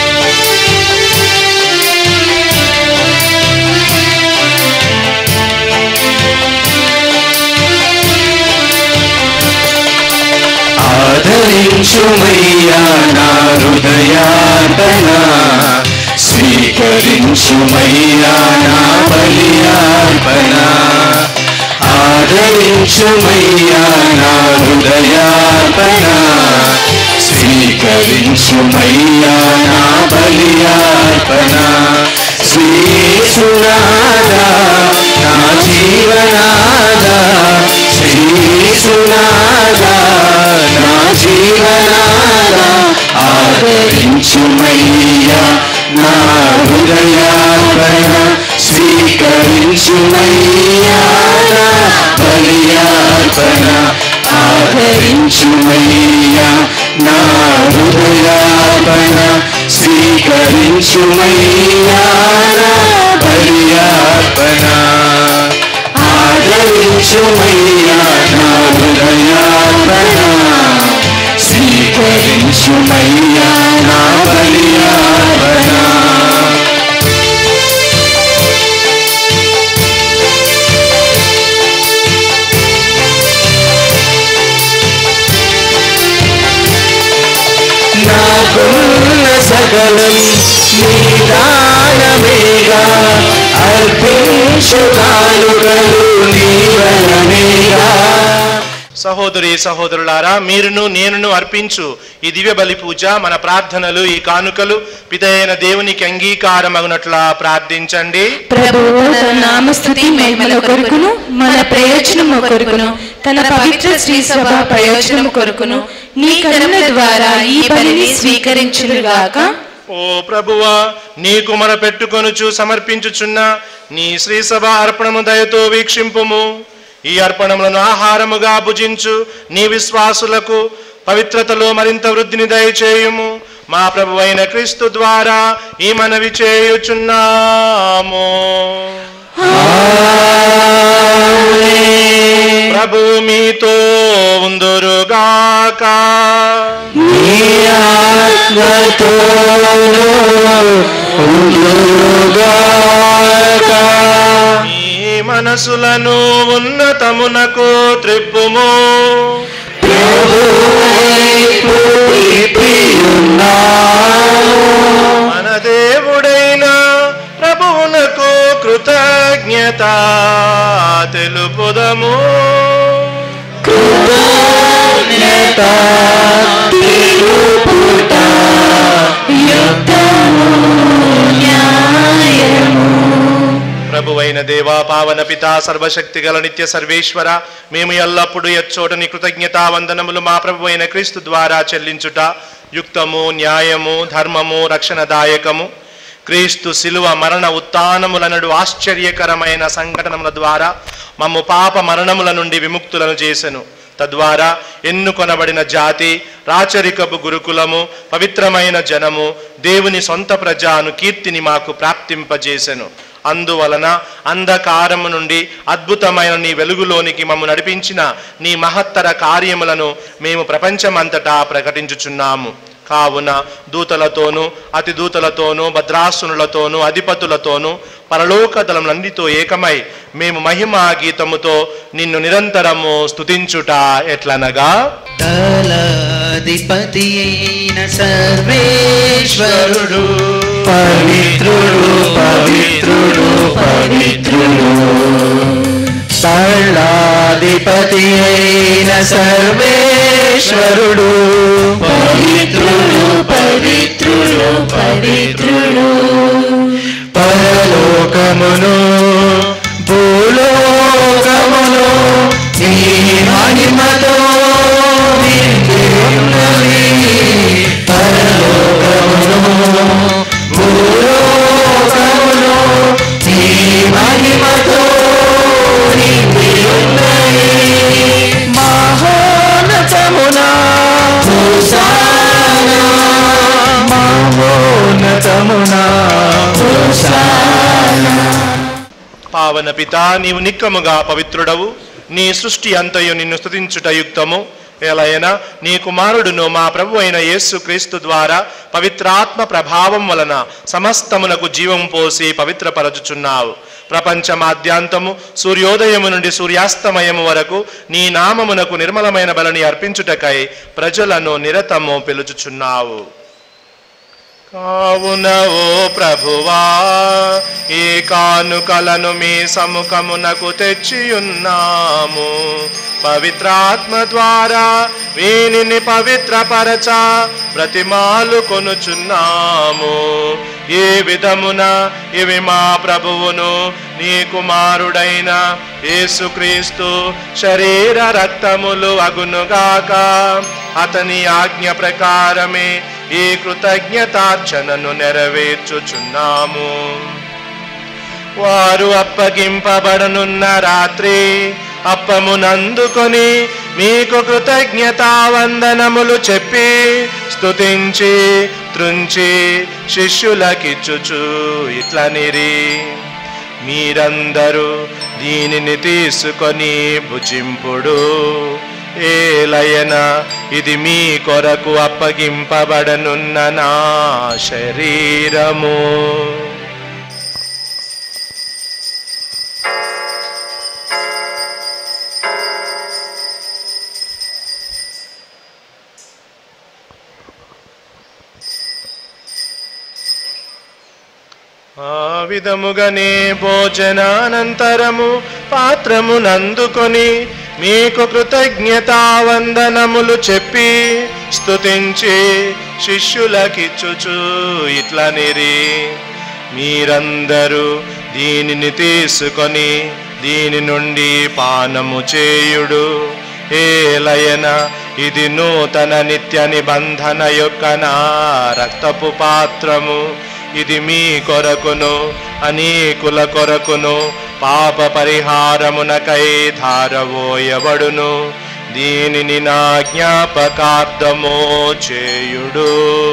ఆదరించుమయ్యా నా హృదయార్పణ స్వీకరించుమయ్యా నా బలియార్పణ ఆదరించుమయ్యా నా హృదయార్పణ స్వీకరించుమయ్యా నా బలియార్పణ శ్రీసునాదా నా జీవనాదా శ్రీసునాదా నా జీవనాదా ఆదరించుమయ్యా నా హృదయార్పణ స్వీకరించుమయ్యా నా బలియార్పణ ఆదరించుమయ్యా నా హృదయార్పణ స్వీకరించుమయ్యా నా బలియార్పణ ఆదరించుమయ్యా నా హృదయార్పణ స్వీకరించుమయ్యా నా బలియార్పణ నాకున్న సకలం నీ దానమేగా అర్పించు కానుకలు నీ వలనేగా సహోదరి సహోదరులారా మీరును నేనును అర్పించు ఈ దివ్య బలి పూజ మన ప్రార్థనలు ఈ కానుకలు పితైన దేవునికి అంగీకారమగునట్లా ప్రార్థించండి ప్రభువు తన నామస్తుతి మహిమల కొరకును మన ప్రయోజనము కొరకును తన పవిత్ర శ్రీ సభ ప్రయోజనము కొరకును నీ కరుణ ద్వారా ఈ బలిని స్వీకరించునుగాక ఓ ప్రభువా నీకు మన పెట్టుకొనుచు సమర్పించుచున్న నీ శ్రీ సభ అర్పణము దయతో వీక్షింపుము ఈ అర్పణములను ఆహారముగా భుజించు నీ విశ్వాసులకు పవిత్రతలో మరింత వృద్ధిని దయచేయుము మా ప్రభు అయిన క్రీస్తు ద్వారా ఈ మనవి చేయుచున్నాము ప్రభు మీతో ఉందురుగాక నీ ఆత్మతోను ఉండుగాక. ఈ మనసులను ఉన్నతమునకు త్రిప్పుము ప్రభువైపు తిప్పియున్నాము. మన దేవుడైన ప్రభువునకు కృతజ్ఞత తెలుపుదము కృతజ్ఞత తెలుపుట యుక్తము, న్యాయము. ప్రభువైన దేవా పావన పితా సర్వశక్తి గల నిత్య సర్వేశ్వర మేము ఎల్లప్పుడూ ఎచ్చోటని కృతజ్ఞతా వందనములు మా ప్రభు అయిన క్రీస్తు ద్వారా చెల్లించుట యుక్తము న్యాయము ధర్మము రక్షణదాయకము క్రీస్తు శిలువ మరణ ఉత్థానములనడు ఆశ్చర్యకరమైన సంఘటనముల ద్వారా మమ్ము పాప మరణముల నుండి విముక్తులను చేసెను తద్వారా ఎన్నుకొనబడిన జాతి రాచరికపు గురుకులము పవిత్రమైన జనము దేవుని సొంత ప్రజాను కీర్తిని మాకు ప్రాప్తింపజేసెను అందువలన అంధకారము నుండి అద్భుతమైన నీ వెలుగులోనికి మమ్ము నడిపించిన నీ మహత్తర కార్యములను మేము ప్రపంచమంతటా ప్రకటించుచున్నాము కావున దూతలతోనూ అతి దూతలతోనూ భద్రాసునులతోనూ అధిపతులతోనూ పరలోక దళములన్నితో ఏకమై మేము మహిమా గీతముతో నిన్ను నిరంతరము స్తుతించుట ఎట్లనగా దళాధిపతి అయిన సర్వేశ్వరుడు పవిత్రుడు పవిత్రుడు పవిత్రుడు సర్లాధిపతి అయిన సర్వేశ్వరుడు పవిత్రుడు పవిత్రుడు పవిత్రుడు పరలోకమును భూలోకమును నీ మహిమతో నిండి ఉన్నవి. పరలోకమును భూలోకమును నీ మహిమతో నిండి ఉన్నవి. మహోన్నతమునా హోసానా మహోన్నతమునా హోసానా పావన పిత నీవు నిక్కముగా పవిత్రుడవు నీ సృష్టి అంతయు నిన్ను స్తుతించుట యుక్తము ఎలయన నీ కుమారుడును మా ప్రభు అయిన యేసు క్రీస్తు ద్వారా పవిత్రాత్మ ప్రభావం వలన సమస్తమునకు జీవం పోసి పవిత్రపరచుచున్నావు ప్రపంచమాద్యాంతము సూర్యోదయము నుండి సూర్యాస్తమయము వరకు నీ నామమునకు నిర్మలమైన బలని అర్పించుటకై ప్రజలను నిరతము పిలుచుచున్నావు కావున ఓ ప్రభువా ఈ కానుకలను మీ సముఖమునకు తెచ్చియున్నాము పవిత్రాత్మ ద్వారా వీనిని పవిత్రపరచ ప్రతిమాలు కొనుచున్నాము ఈ విధమున ఇవి మా ప్రభువును నీ కుమారుడైన యేసుక్రీస్తు శరీర రక్తములు అగునుగాక అతని ఆజ్ఞ ప్రకారమే ఈ కృతజ్ఞతార్చనను నెరవేర్చుచున్నాము వారు అప్పగింపబడనున్న రాత్రి అప్పమునందుకొని మీకు కృతజ్ఞతా వందనములు చెప్పి స్తుతించి త్రుంచి శిష్యులకిచ్చుచు ఇట్లనిరి మీరందరూ దీనిని తీసుకొని భుజింపుడు ఏలయన ఇది మీ కొరకు అప్పగింపబడనున్న నా శరీరము ఆ విధముగానే భోజనానంతరము పాత్రమునందుకొని మీకు కృతజ్ఞతా వందనములు చెప్పి స్తుతించి శిష్యులకిచ్చుచు ఇట్లనిరి మీరందరూ దీనిని తీసుకొని దీని నుండి పానము చేయుడు ఏలయన ఇది నూతన నిత్య నిబంధన యొక్క నా రక్తపు పాత్రము ఇది మీ కొరకును అనేకుల కొరకును పాప పరిహారమునకై ధారవోయబడును దీనిని నా జ్ఞాపకార్థము చేయుడు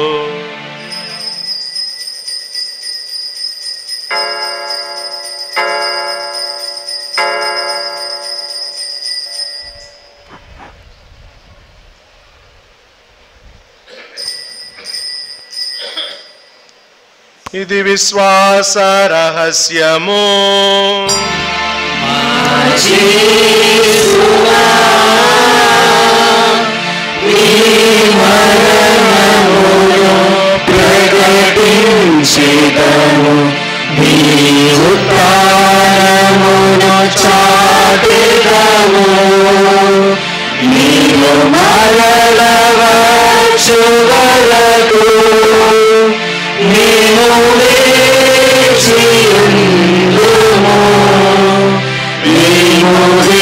ఇది విశ్వాస రహస్యము ప్రకటించేదము నీ ఉత్థానమును చాటెదము నీవు మరల వచ్చు వరకు మేము వేచియుందుము మేము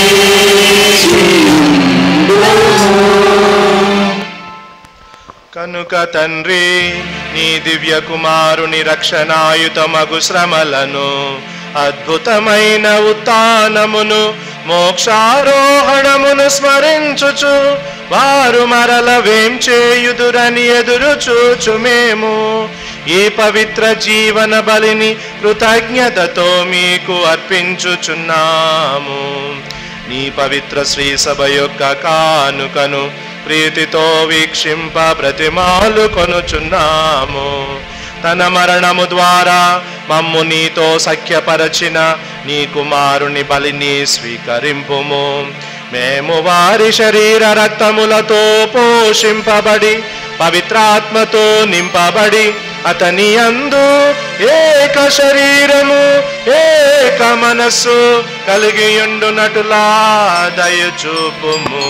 వేచియుందుము కనుక తండ్రి నీ దివ్య కుమారుని రక్షణాయుతమగు శ్రమలను అద్భుతమైన ఉత్థానమును మోక్షారోహణమును స్మరించుచు వారు మరల వేం చేయుదురని ఎదురు చూచు మేము ఈ పవిత్ర జీవన బలిని కృతజ్ఞతతో మీకు అర్పించుచున్నాము నీ పవిత్ర శ్రీ సభ యొక్క కానుకను ప్రీతితో వీక్షింప ప్రతిమాలు కొనుచున్నాము తన మరణము ద్వారా మమ్ము నీతో సఖ్యపరచిన నీ కుమారుని బలిని స్వీకరింపుము మేము వారి శరీర రక్తములతో పోషింపబడి పవిత్రాత్మతో నింపబడి అతని అందు ఏక శరీరము ఏక మనస్సు కలిగియుండునటులా దయచూపుము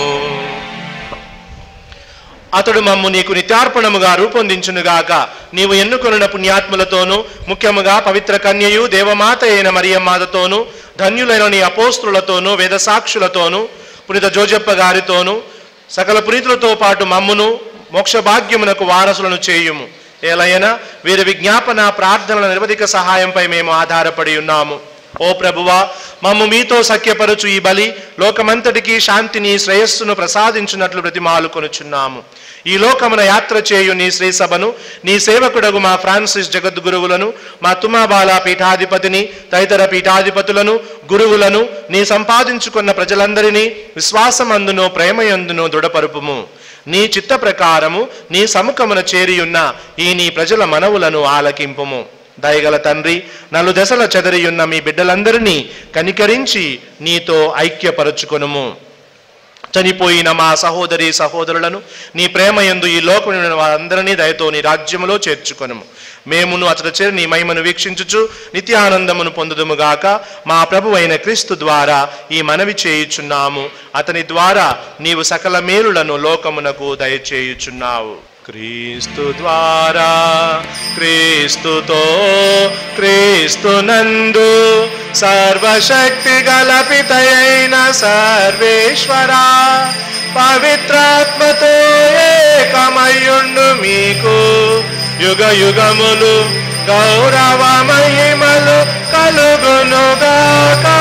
అతడు మమ్ము నీకు నిత్యార్పణముగా రూపొందించునుగాక నీవు ఎన్నుకొనిన పుణ్యాత్ములతోనూ ముఖ్యముగా పవిత్ర కన్యయు దేవమాత అయిన మరియమ్మాదతోనూ ధన్యులైన నీ అపోస్తులతోనూ వేదసాక్షులతోనూ పునిత జోజప్ప గారితోనూ సకల పునీతులతో పాటు మమ్మును మోక్ష భాగ్యమునకు వారసులను చేయుము ఏలైనా వీరి విజ్ఞాపన ప్రార్థనల నిరవధిక సహాయంపై మేము ఆధారపడి ఉన్నాము ఓ ప్రభువా మమ్ము మీతో సఖ్యపరచు ఈ బలి లోకమంతటికి శాంతిని శ్రేయస్సును ప్రసాదించున్నట్లు ప్రతిమాలు కొనుచున్నాము ఈ లోకమున యాత్ర చేయు నీ శ్రీ సభను నీ సేవకుడగు మా ఫ్రాన్సిస్ జగద్గురువులను మా తుమాబాల పీఠాధిపతిని తదితర పీఠాధిపతులను గురువులను నీ సంపాదించుకున్న ప్రజలందరినీ విశ్వాసమందును ప్రేమయందును దృఢపరుపుము నీ చిత్త ప్రకారము నీ సముఖమున చేరియున్న ఈ నీ ప్రజల మనవులను ఆలకింపుము దయగల తండ్రి నలు దశల చెదరియున్న మీ బిడ్డలందరినీ కనికరించి నీతో ఐక్యపరచుకొనుము చనిపోయిన మా సహోదరి సహోదరులను నీ ప్రేమ యందు ఈ లోకమున వారందరినీ దయతో నీ రాజ్యములో చేర్చుకొనుము మేమును అతడు చేరి నీ మహిమను వీక్షించుచు నిత్యానందమును పొందుదుముగాక మా ప్రభు అయిన క్రీస్తు ద్వారా ఈ మనవి చేయుచున్నాము అతని ద్వారా నీవు సకల మేలులను లోకమునకు దయచేయుచున్నావు క్రీస్తు ద్వారా క్రీస్తుతో క్రీస్తునందు సర్వశక్తి గలపితయైన సర్వేశ్వర పవిత్రాత్మతో ఏకమయ్యుండు మీకు యుగ యుగములు గౌరవ మహిమలు కలుగునుగాక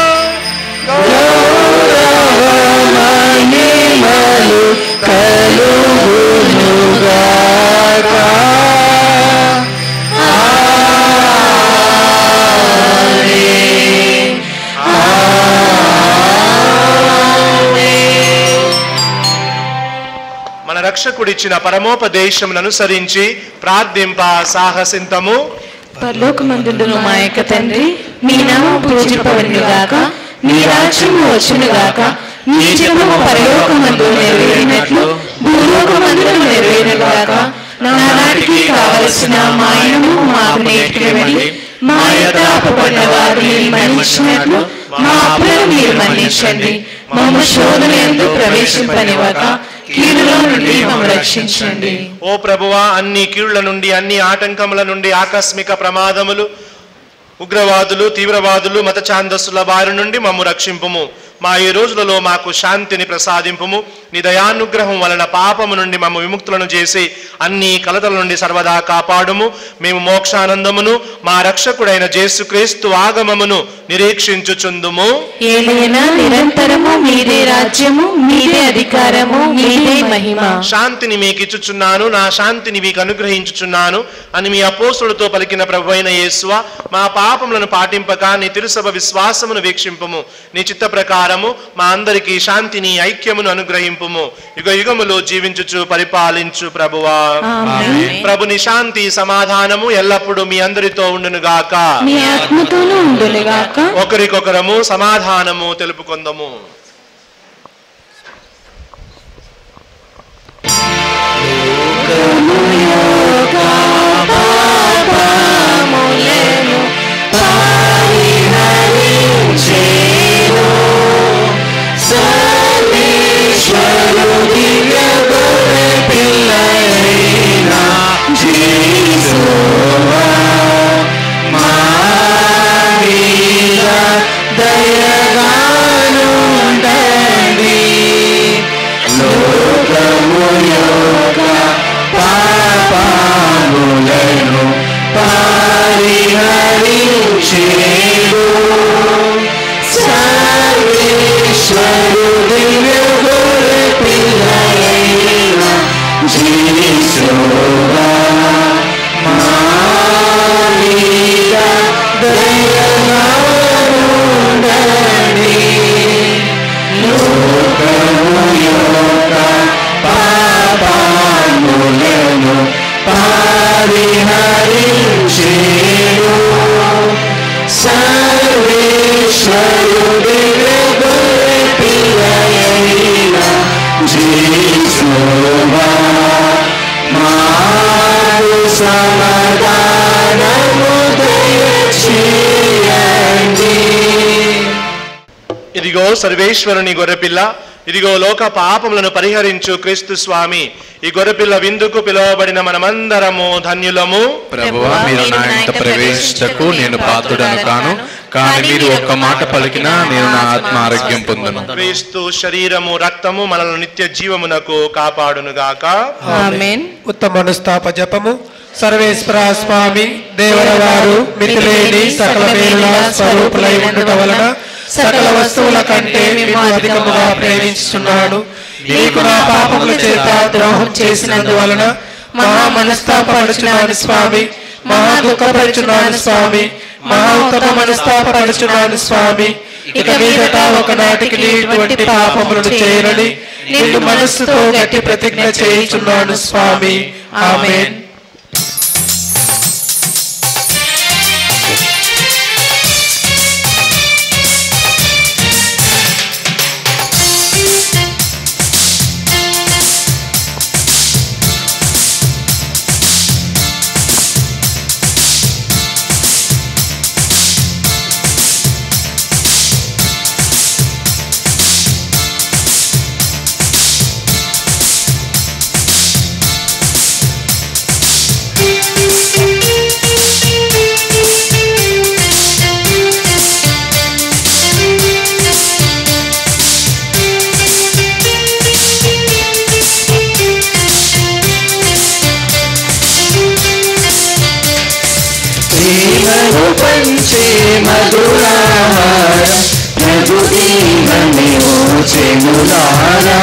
మహిమలు కలుగునుగాక మన రక్షకుడిచ్చిన పరమోపదేశమును అనుసరించి ప్రార్థింప సాహసింతము పరలోకమందుండును మా యొక్క తండ్రి మీ నామం పూజింపబడిన గాక మీ రాజ్యము వచ్చును గాక మీ చిత్తము పరలోకమందు నెరవేరినట్లు భూలోకమందు నెరవేరిన గాక నానాటికి కావలసిన మాయనము మాకు నేర్చుకుని మా యొక్క అప్పబడిన వారిని మన్నించినట్లు మా అప్పులను మీరు మన్నించండి మమ్మ శోధన ఎందు ప్రవేశింపనివ్వక కీడులో నుండి మమ్మల్ని రక్షించండి ఓ ప్రభువా అన్ని కీళ్ల నుండి అన్ని ఆటంకముల నుండి ఆకస్మిక ప్రమాదములు ఉగ్రవాదులు తీవ్రవాదులు మత ఛాందస్సుల బారి నుండి మమ్ము రక్షింపుము మా ఈ రోజులలో మాకు శాంతిని ప్రసాదింపుము నీ దయానుగ్రహం వలన పాపము నుండి మమ్మ విముక్తులను చేసి అన్ని కలతల నుండి సర్వదా కాపాడుము మేము మోక్షానందమును మా రక్షకుడైన జేసుక్రీస్తు ఆగమమును నిరీక్షించుచుందుము ఏలైనా నిరంతరము మీదే రాజ్యము మీదే అధికారము మీదే మహిమ శాంతిని మీకు ఇచ్చుచున్నాను నా శాంతిని మీకు అనుగ్రహించుచున్నాను అని మీ అపోస్తులతో పలికిన ప్రభు అయిన యేసువ మా పాపములను పాటింపక నీ తిరుసభ విశ్వాసమును వీక్షింపము నీ చిత్త ప్రకారము మా అందరికీ శాంతిని ఐక్యమును అనుగ్రహింపుము యుగ యుగములో జీవించుచు పరిపాలించు ప్రభువా ఆమేన్. ప్రభుని శాంతి సమాధానము ఎల్లప్పుడూ మీ అందరితో ఉండును గాక మీ ఆత్మతోనూ ఉండునుగాక ఒకరికొకరము సమాధానము తెలుపుకొందము ఇదిగో సర్వేశ్వరుని గొర్రెపిల్ల ఇదిగో లోక పాపములను పరిహరించు క్రీస్తు స్వామి ఈ గొర్రెపిల్ల విందుకు పిలువబడిన మనమందరము ధన్యులము ప్రభువా మీరు నా ఇంట ప్రవేశించకు నేను పాత్రుడను కాను కానీ మీరు ఒక్క మాట పలికినా నేను నా ఆత్మ ఆరోగ్యం పొందును క్రీస్తు శరీరము రక్తము మనల్ని నిత్య జీవమునకు కాపాడునుగాక ఆమేన్ ఉత్తమ అనుస్థాప జపము సర్వేశ్వర స్వామి దేవరవారు మితిలేని సకల మేలుల స్వరూపులై ఉండుట వలన సకల వస్తువుల కంటే మేము అధికముగా ప్రేమించుచున్నాడు నీకు నా పాపముల చేత ద్రోహం చేసినందువలన మహా మనస్తాపడుచున్నాను స్వామి మహా దుఃఖపడుచున్నాను స్వామి మహా ఉత్తమ మనస్తాపడుచున్నాను స్వామి ఇక మీదట ఒకనాటికి నీ ఇటువంటి పాపములను చేయరని నిన్ను మనస్సుతో గట్టి ప్రతిజ్ఞ చేయుచున్నాను స్వామి ఆమేన్ ప్రేమను పంచే మధురాహారం ప్రభు దీవని ఓచెనులారా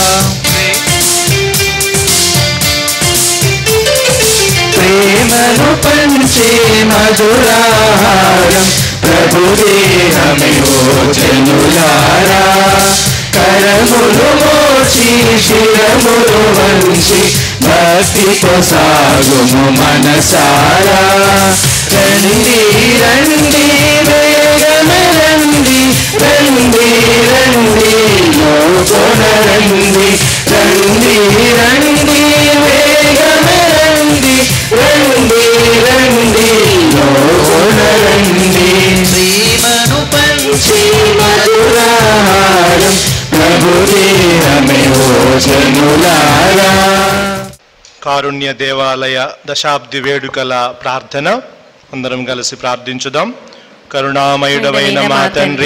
ప్రేమను పంచే మధురాహారం ప్రభు దేహమే ఓచెనులారా కరములు మోచి శిరములు వంచి భక్తితో సాగుము మనసారా రండి రండి వేగమే రండి రండి రండి లోకొన రండి రండి రండి వేగమే రండి రండి రండి లోకొన రండి శ్రీమను పంచి మధురాహారం ప్రభు దేహమే ఓజనులారా కారుణ్య దేవాలయ దశాబ్ది వేడుకల ప్రార్థన అందరం కలిసి ప్రార్థించుదాం కరుణామయుడవైన మా తండ్రి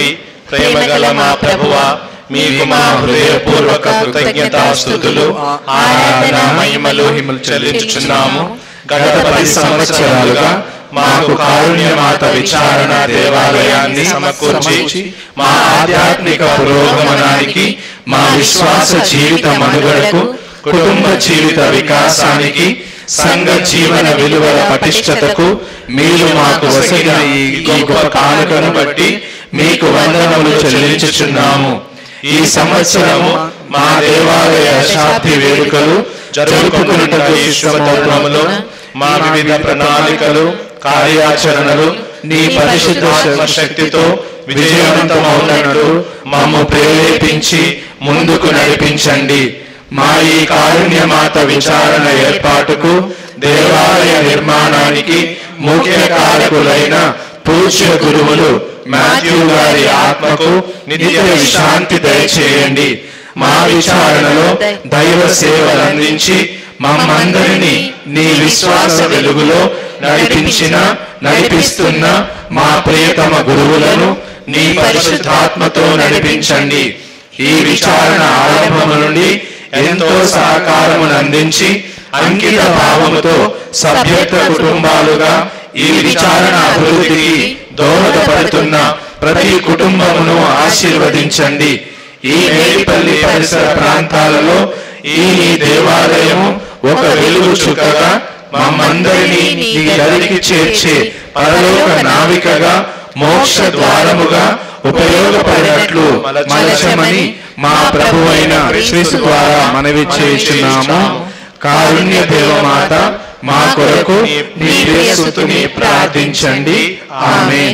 ప్రేమగల మా ప్రభువా మీకు మా హృదయపూర్వక కృతజ్ఞతాస్థుతులు ఆరాధన మహిమలు చెల్లించుచున్నాము గత పది సంవత్సరాలుగా మాకు కారుణ్యమాత విచారణ దేవాలయాన్ని సమకూర్చి మా ఆధ్యాత్మిక పురోగమనానికి మా విశ్వాస జీవిత మనుగడకు కుటుంబ జీవిత వికాసానికి సంఘ జీవన విలువల పటిష్టతకు మీరు మాకు వసగిన ఈ గొప్ప కానుకను బట్టి మీకు వందనములు చెల్లించుచున్నాము ఈ సంవత్సరము మా దేవాలయ శాంతి వేడుకలు జరుపుకున్నటకు ఇష్టమవుతాములో మా వివిధ ప్రణాళికలు కార్యాచరణలు నీ పరిశుద్ధ శక్తితో విజయవంతమవునట్టు మమ్ము ప్రేరేపించి ముందుకు నడిపించండి మా ఈ కారుణ్యమాత విచారణ ఏర్పాటుకు దేవాలయ నిర్మాణానికి ముఖ్య కారకులైన పూజ్య గురువులు మాథ్యూ గారి ఆత్మకు నిత్య విశ్రాంతి దయచేయండి మా విచారణలో దైవ సేవలు అందించి మమ్మందరినీ నీ విశ్వాస వెలుగులో నడిపించిన నడిపిస్తున్న మా ప్రియతమ గురువులను నీ పరిశుద్ధాత్మతో నడిపించండి ఈ విచారణ ఆరంభము నుండి ఎంతో సహకారమును అందించి అంకిత భావముతో సభ్యత్వ కుటుంబాలుగా ఈ విచారణ అభివృద్ధికి దోహదపడుతున్న ప్రతి కుటుంబమును ఆశీర్వదించండి ఈ మేడిపల్లి పరిసర ప్రాంతాలలో ఈ నీ దేవాలయము ఒక వెలుగు చుక్కగా మమ్మందరినీ నీ గదికి చేర్చే పరలోక నావికగా మోక్ష ద్వారముగా ఉపయోగపడినట్లు మలచమని మా ప్రభువైన క్రీస్తు ద్వారా మనవి చేయుచున్నాము కారుణ్య దేవమాత మా కొరకు నీ ప్రియసుతుని ప్రార్థించండి ఆమేన్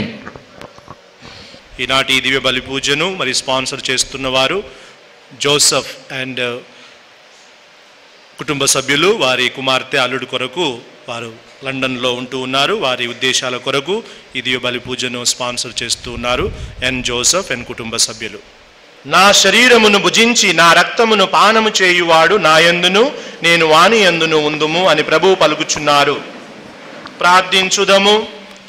ఈనాటి దివ్య బలి పూజను మరి స్పాన్సర్ చేస్తున్న వారు జోసఫ్ అండ్ కుటుంబ సభ్యులు వారి కుమార్తె అల్లుడు కొరకు వారు లండన్లో ఉంటూ ఉన్నారు వారి ఉద్దేశాల కొరకు ఈ దివ్య బలి పూజను స్పాన్సర్ చేస్తూ ఉన్నారు ఎన్ జోసఫ్ అండ్ కుటుంబ సభ్యులు నా శరీరమును భుజించి నా రక్తమును పానము చేయువాడు నా యందును నేను వాని యందును ఉందుము అని ప్రభువు పలుకుచున్నారు ప్రార్థించుదము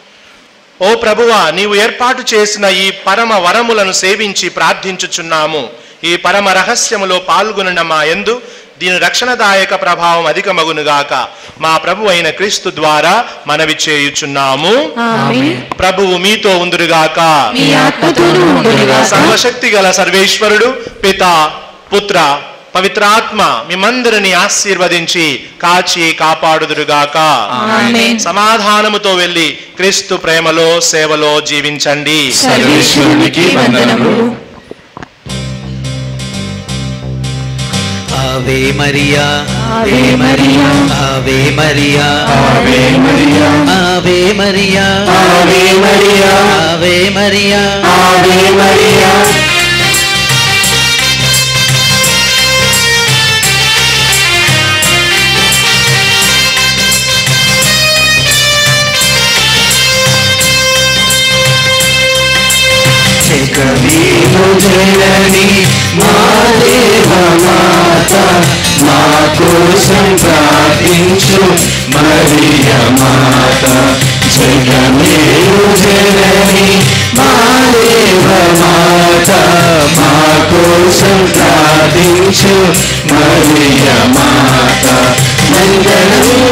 ఓ ప్రభువా నీవు ఏర్పాటు చేసిన ఈ పరమ వరములను సేవించి ప్రార్థించుచున్నాము ఈ పరమ రహస్యములో పాల్గొనిన మా యందు దీని రక్షణదాయక ప్రభావం అధికమగునుగాక మా ప్రభు అయిన క్రీస్తు ద్వారా మనవి చేయుచున్నాము ఆమేన్. ప్రభువు మీతో ఉందురుగాక మీ ఆత్మతోనూ ఉండునుగాక. సర్వశక్తి గల సర్వేశ్వరుడు పిత పుత్ర పవిత్రాత్మ మిమ్మందరిని ఆశీర్వదించి కాచి కాపాడుదురుగాక ఆమేన్. సమాధానముతో వెళ్ళి క్రీస్తు ప్రేమలో సేవలో జీవించండి సర్వేశ్వరునికి వందనములు ఆవే మరియా ఆవే మరియా ఆవే మరియా ఆవే మరియా ఆవే మరియా ఆవే మరియా ఆవే మరియా ఆవే మరియా జగమేలు జనని మా దేవ మాత మా కోసం ప్రార్థించు మరియ మాత జగమేలు జనని మా దేవ మాత మా కోసం ప్రార్థించు మరియ మాత మంగళం